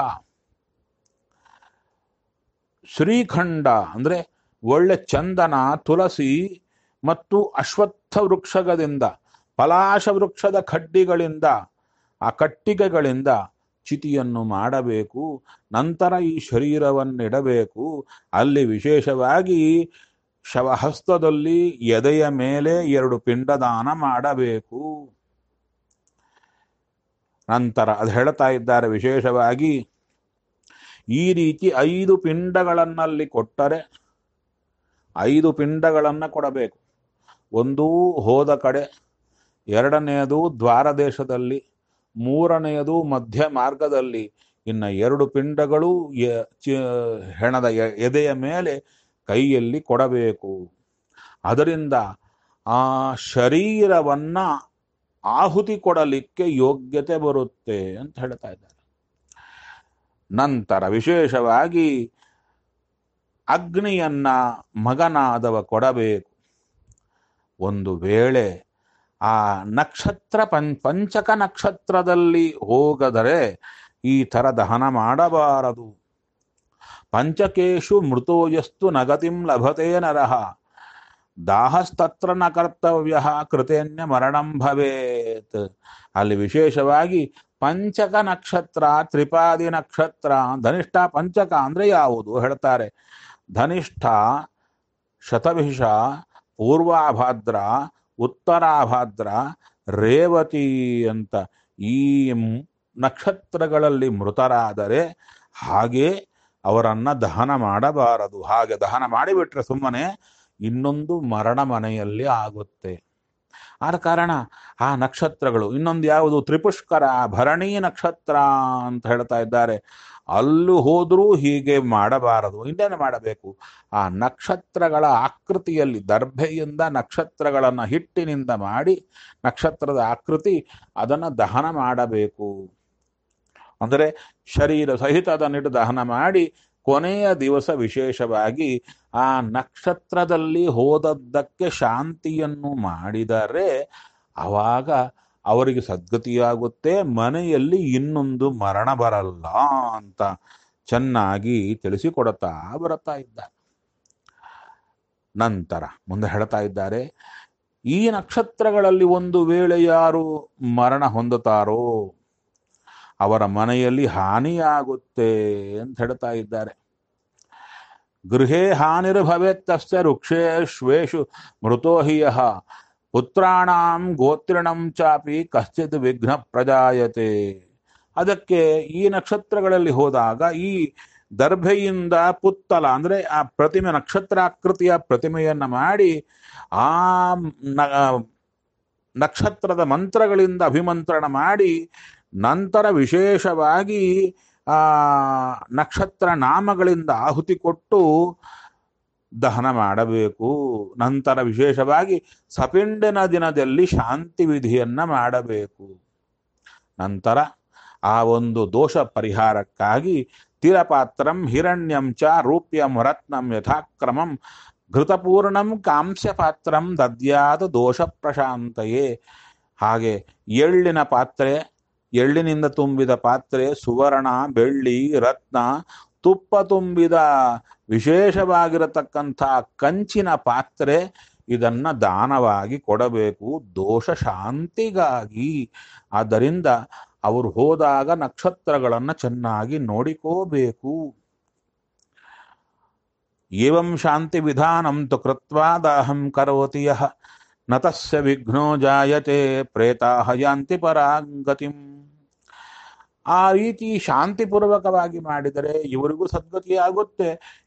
ಶ್ರೀಖಂಡ ಅಂದ್ರೆ ಒಳ್ಳೆ ಚಂದನ ತುಳಸಿ ಮತ್ತು ಅಶ್ವತ್ಥ ವೃಕ್ಷದಿಂದ ಪಲಾಶ ವೃಕ್ಷದ ಕಡ್ಡಿಗಳಿಂದ ಆ ಕಟ್ಟಿಗೆಗಳಿಂದ ಚಿತಿಯನ್ನು ಮಾಡಬೇಕು ನಂತರ ಈ ಶರೀರವನ್ನಿಡಬೇಕು ಅಲ್ಲಿ ವಿಶೇಷವಾಗಿ ಶವಹಸ್ತದಲ್ಲಿ ಎದೆಯ ಮೇಲೆ ಎರಡು ಪಿಂಡದಾನ ಮಾಡಬೇಕು ನಂತರ ಅದು ಹೇಳ್ತಾ ಇದ್ದಾರೆ ವಿಶೇಷವಾಗಿ ಈ ರೀತಿ ಐದು ಪಿಂಡಗಳನ್ನಲ್ಲಿ ಕೊಟ್ಟರೆ ಐದು ಪಿಂಡಗಳನ್ನು ಕೊಡಬೇಕು ಒಂದು ಹೋದ ಕಡೆ ಎರಡನೆಯದು ದ್ವಾರ ದೇಶದಲ್ಲಿ ಮೂರನೆಯದು ಮಧ್ಯ ಮಾರ್ಗದಲ್ಲಿ ಇನ್ನು ಎರಡು ಪಿಂಡಗಳು ಎ- ಚ- ಹೆಣದ ಎ- ಎದೆಯ ಮೇಲೆ ಕೈಯಲ್ಲಿ ಕೊಡಬೇಕು ಅದರಿಂದ ಆ ಶರೀರವನ್ನ ಆಹುತಿ ಕೊಡಲಿಕ್ಕೆ ಯೋಗ್ಯತೆ ಬರುತ್ತೆ ಅಂತ ಹೇಳ್ತಾ ಇದ್ದಾರೆ ನಂತರ ವಿಶೇಷವಾಗಿ ಅಗ್ನಿಯನ್ನ ಮಗನಾದವ ಕೊಡಬೇಕು ಒಂದು ವೇಳೆ ಆ ನಕ್ಷತ್ರ ಪಂ ಪಂಚಕ ನಕ್ಷತ್ರದಲ್ಲಿ ಹೋಗದರೆ ಈ ಥರ ದಹನ ಮಾಡಬಾರದು ಪಂಚಕೇಶು ಮೃತೋಯಸ್ತು ನಗತಿಂ ಲಭತೆ ನರಹ ದಾಹಸ್ತತ್ರ ನ ಕರ್ತವ್ಯ ಕೃತೇನ್ಯ ಮರಣಂ ಭವೇತ್ ಅಲ್ಲಿ ವಿಶೇಷವಾಗಿ ಪಂಚಕ ನಕ್ಷತ್ರ ತ್ರಿಪಾದಿ ನಕ್ಷತ್ರ ಧನಿಷ್ಠ ಪಂಚಕ ಅಂದ್ರೆ ಯಾವುದು ಹೇಳ್ತಾರೆ ಧನಿಷ್ಠ ಶತಭಿಷ ಪೂರ್ವಾಭಾದ್ರ ಉತ್ತರಾಭಾದ್ರ ರೇವತಿ ಅಂತ ಈ ಮ್- ನಕ್ಷತ್ರಗಳಲ್ಲಿ ಮೃತರಾದರೆ ಹಾಗೆ ಅವರನ್ನ ದಹನ ಮಾಡಬಾರದು ಹಾಗೆ ದಹನ ಮಾಡಿಬಿಟ್ರೆ ಸುಮ್ಮನೆ ಇನ್ನೊಂದು ಮರಣ ಮನೆಯಲ್ಲಿ ಆಗುತ್ತೆ ಆದ ಕಾರಣ ಆ ನಕ್ಷತ್ರಗಳು ಇನ್ನೊಂದು ಯಾವುದು ತ್ರಿಪುಷ್ಕರ ಭರಣಿ ನಕ್ಷತ್ರ ಅಂತ ಹೇಳ್ತಾ ಇದ್ದಾರೆ ಅಲ್ಲೂ ಹೋದರೂ ಹೀಗೆ ಮಾಡಬಾರದು ಇನ್ನೇನು ಮಾಡಬೇಕು ಆ ನಕ್ಷತ್ರಗಳ ಆಕೃತಿಯಲ್ಲಿ ದರ್ಭೆಯಿಂದ ನಕ್ಷತ್ರಗಳನ್ನು ಹಿಟ್ಟಿನಿಂದ ಮಾಡಿ ನಕ್ಷತ್ರದ ಆಕೃತಿ ಅದನ್ನು ದಹನ ಮಾಡಬೇಕು ಅಂದರೆ ಶರೀರ ಸಹಿತ ಅದನ್ನಿಟ್ಟು ದಹನ ಮಾಡಿ ಕೊನೆಯ ದಿವಸ ವಿಶೇಷವಾಗಿ ಆ ನಕ್ಷತ್ರದಲ್ಲಿ ಹೋದದ್ದಕ್ಕೆ ಶಾಂತಿಯನ್ನು ಮಾಡಿದರೆ ಆವಾಗ ಅವರಿಗೆ ಸದ್ಗತಿಯಾಗುತ್ತೆ ಮನೆಯಲ್ಲಿ ಇನ್ನೊಂದು ಮರಣ ಬರಲ್ಲ ಅಂತ ಚೆನ್ನಾಗಿ ತಿಳಿಸಿಕೊಡುತ್ತಾ ಬರುತ್ತಾ ಇದ್ದಾರೆ ನಂತರ ಮುಂದೆ ಹೇಳ್ತಾ ಇದ್ದಾರೆ ಈ ನಕ್ಷತ್ರಗಳಲ್ಲಿ ಒಂದು ವೇಳೆ ಯಾರು ಮರಣ ಹೊಂದುತ್ತಾರೋ ಅವರ ಮನೆಯಲ್ಲಿ ಹಾನಿಯಾಗುತ್ತೆ ಅಂತ ಹೇಳ್ತಾ ಇದ್ದಾರೆ ಗೃಹೇ ಹಾನಿರ್ಭವೇತ್ತಸ್ಯ ವೃಕ್ಷೇಶ್ವೇಷು ಮೃತೋ ಹಿ ಯಃ ಪುತ್ರಾಣಾಂ ಗೋತ್ರಿಣಂ ಚಾಪಿ ಕಶ್ಚಿತ್ ವಿಘ್ನ ಪ್ರಜಾಯತೆ ಅದಕ್ಕೆ ಈ ನಕ್ಷತ್ರಗಳಲ್ಲಿ ಹೋದಾಗ ಈ ದರ್ಭೆಯಿಂದ ಪುತ್ತಲ ಅಂದ್ರೆ ಆ ಪ್ರತಿಮೆ ನಕ್ಷತ್ರಾಕೃತಿಯ ಪ್ರತಿಮೆಯನ್ನ ಮಾಡಿ ಆ ನ- ನಕ್ಷತ್ರದ ಮಂತ್ರಗಳಿಂದ ಅಭಿಮಂತ್ರಣ ಮಾಡಿ ನಂತರ ವಿಶೇಷವಾಗಿ ಆ ನಕ್ಷತ್ರ ನಾಮಗಳಿಂದ ಆಹುತಿ ಕೊಟ್ಟು ದಹನ ಮಾಡಬೇಕು ನಂತರ ವಿಶೇಷವಾಗಿ ಸಪಿಂಡಿನ ದಿನದಲ್ಲಿ ಶಾಂತಿ ವಿಧಿಯನ್ನ ಮಾಡಬೇಕು ನಂತರ ಆ ಒಂದು ದೋಷ ಪರಿಹಾರಕ್ಕಾಗಿ ತಿರಪಾತ್ರಂ ಹಿರಣ್ಯಂ ಚ ರೂಪ್ಯಂ ರತ್ನಂ ಯಥಾಕ್ರಮಂ ಘೃತಪೂರ್ಣಂ ಕಾಂಸ್ಯ ಪಾತ್ರಂ ದದ್ಯಾದ ದೋಷ ಪ್ರಶಾಂತಯೇ ಹಾಗೆ ಎಳ್ಳಿನ ಪಾತ್ರೆ ಎಳ್ಳಿನಿಂದ ತುಂಬಿದ ಪಾತ್ರೆ ಸುವರ್ಣ ಬೆಳ್ಳಿ ರತ್ನ ತುಪ್ಪ ತುಂಬಿದ ವಿಶೇಷವಾಗಿರತಕ್ಕಂಥ ಕಂಚಿನ ಪಾತ್ರೆ ಇದನ್ನ ದಾನವಾಗಿ ಕೊಡಬೇಕು ದೋಷ ಶಾಂತಿಗಾಗಿ ಆದ್ದರಿಂದ ಅವರು ಹೋದಾಗ ನಕ್ಷತ್ರಗಳನ್ನ ಚೆನ್ನಾಗಿ ನೋಡಿಕೋಬೇಕು ಏವಂ ಶಾಂತಿ ವಿಧಾನಂ ತು ಕೃತ್ವಾ ದಾಹಂ ಕರೋತಿ ಯಃ ನ ತಸ್ಯ ವಿಘ್ನೋ ಜಾಯತೆ ಪ್ರೇತಾಹ ಯಾಂತಿ ಪರಾಂಗತಿಂ ಆ ರೀತಿ ಶಾಂತಿಪೂರ್ವಕವಾಗಿ ಮಾಡಿದರೆ ಇವರಿಗೂ ಸದ್ಗತಿ ಆಗುತ್ತೆ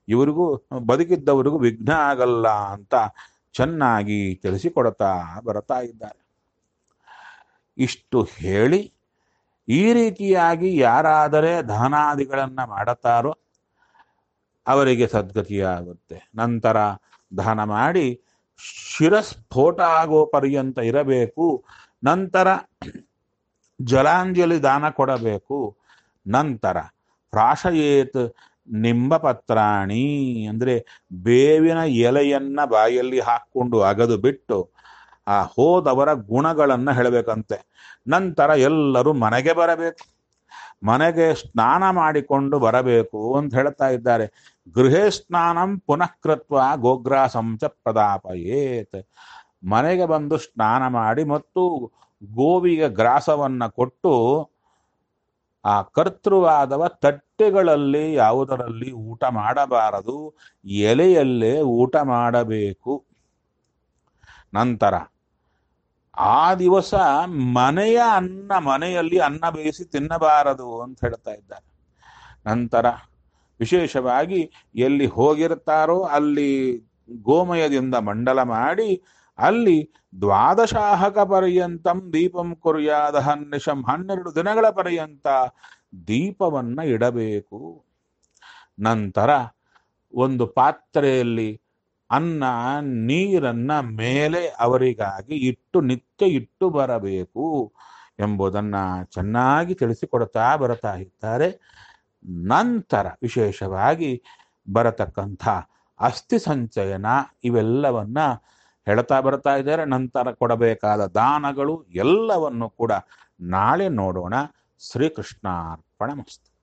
ಇವರಿಗೂ ಬದುಕಿದ್ದವರಿಗೂ ವಿಘ್ನ ಆಗಲ್ಲ ಅಂತ ಚೆನ್ನಾಗಿ ತಿಳಿಸಿಕೊಡ್ತಾ ಬರ್ತಾ ಇದ್ದಾರೆ ಇಷ್ಟು ಹೇಳಿ ಈ ರೀತಿಯಾಗಿ ಯಾರಾದರೆ ದಾನಾದಿಗಳನ್ನು ಮಾಡುತ್ತಾರೋ ಅವರಿಗೆ ಸದ್ಗತಿಯಾಗುತ್ತೆ ನಂತರ ದಾನ ಮಾಡಿ ಶಿರಸ್ಫೋಟ ಆಗೋ ಪರ್ಯಂತ ಇರಬೇಕು ನಂತರ ಜಲಾಂಜಲಿ ದಾನ ಕೊಡಬೇಕು ನಂತರ ಪ್ರಾಶಯೇತ್ ನಿಂಬಪತ್ರಾಣಿ ಅಂದರೆ ಬೇವಿನ ಎಲೆಯನ್ನ ಬಾಯಲ್ಲಿ ಹಾಕ್ಕೊಂಡು ಅಗದು ಬಿಟ್ಟು ಆ ಹೋದವರ ಗುಣಗಳನ್ನು ಹೇಳಬೇಕಂತೆ ನಂತರ ಎಲ್ಲರೂ ಮನೆಗೆ ಬರಬೇಕು ಮನೆಗೆ ಸ್ನಾನ ಮಾಡಿಕೊಂಡು ಬರಬೇಕು ಅಂತ ಹೇಳ್ತಾ ಇದ್ದಾರೆ ಗೃಹೇ ಸ್ನಾನಂ ಪುನಃ ಕೃತ್ವ ಗೋಗ್ರಾಸಂ ಚ ಪ್ರದಾಪಯೇತ್ ಮನೆಗೆ ಬಂದು ಸ್ನಾನ ಮಾಡಿ ಮತ್ತು ಗೋವಿಗೆ ಗ್ರಾಸವನ್ನ ಕೊಟ್ಟು ಆ ಕರ್ತೃವಾದವ ತಟ್ಟೆಗಳಲ್ಲಿ ಯಾವುದರಲ್ಲಿ ಊಟ ಮಾಡಬಾರದು ಎಲೆಯಲ್ಲೇ ಊಟ ಮಾಡಬೇಕು ನಂತರ ಆ ದಿವಸ ಮನೆಯ ಅನ್ನ ಮನೆಯಲ್ಲಿ ಅನ್ನ ಬೇಯಿಸಿ ತಿನ್ನಬಾರದು ಅಂತ ಹೇಳ್ತಾ ಇದ್ದಾರೆ ನಂತರ ವಿಶೇಷವಾಗಿ ಎಲ್ಲಿ ಹೋಗಿರ್ತಾರೋ ಅಲ್ಲಿ ಗೋಮಯದಿಂದ ಮಂಡಲ ಮಾಡಿ ಅಲ್ಲಿ ದ್ವಾದಶಾಹಕ ಪರ್ಯಂತಂ ದೀಪಂ ಕುರ್ಯಾದ ಹನ್ನಿಶಂ ಹನ್ನೆರಡು ದಿನಗಳ ಪರ್ಯಂತ ದೀಪವನ್ನ ಇಡಬೇಕು ನಂತರ ಒಂದು ಪಾತ್ರೆಯಲ್ಲಿ ಅನ್ನ ನೀರನ್ನ ಮೇಲೆ ಅವರಿಗಾಗಿ ಇಟ್ಟು ನಿತ್ಯ ಇಟ್ಟು ಬರಬೇಕು ಎಂಬುದನ್ನ ಚೆನ್ನಾಗಿ ತಿಳಿಸಿಕೊಡ್ತಾ ಬರ್ತಾ ಇದ್ದಾರೆ ನಂತರ ವಿಶೇಷವಾಗಿ ಬರತಕ್ಕಂಥ ಅಸ್ಥಿ ಸಂಚಯನ ಇವೆಲ್ಲವನ್ನ ಹೇಳ್ತಾ ಬರ್ತಾ ಇದ್ದಾರೆ ನಂತರ ಕೊಡಬೇಕಾದ ದಾನಗಳು ಎಲ್ಲವನ್ನು ಕೂಡ ನಾಳೆ ನೋಡೋಣ ಶ್ರೀಕೃಷ್ಣಾರ್ಪಣ ಮಸ್ತು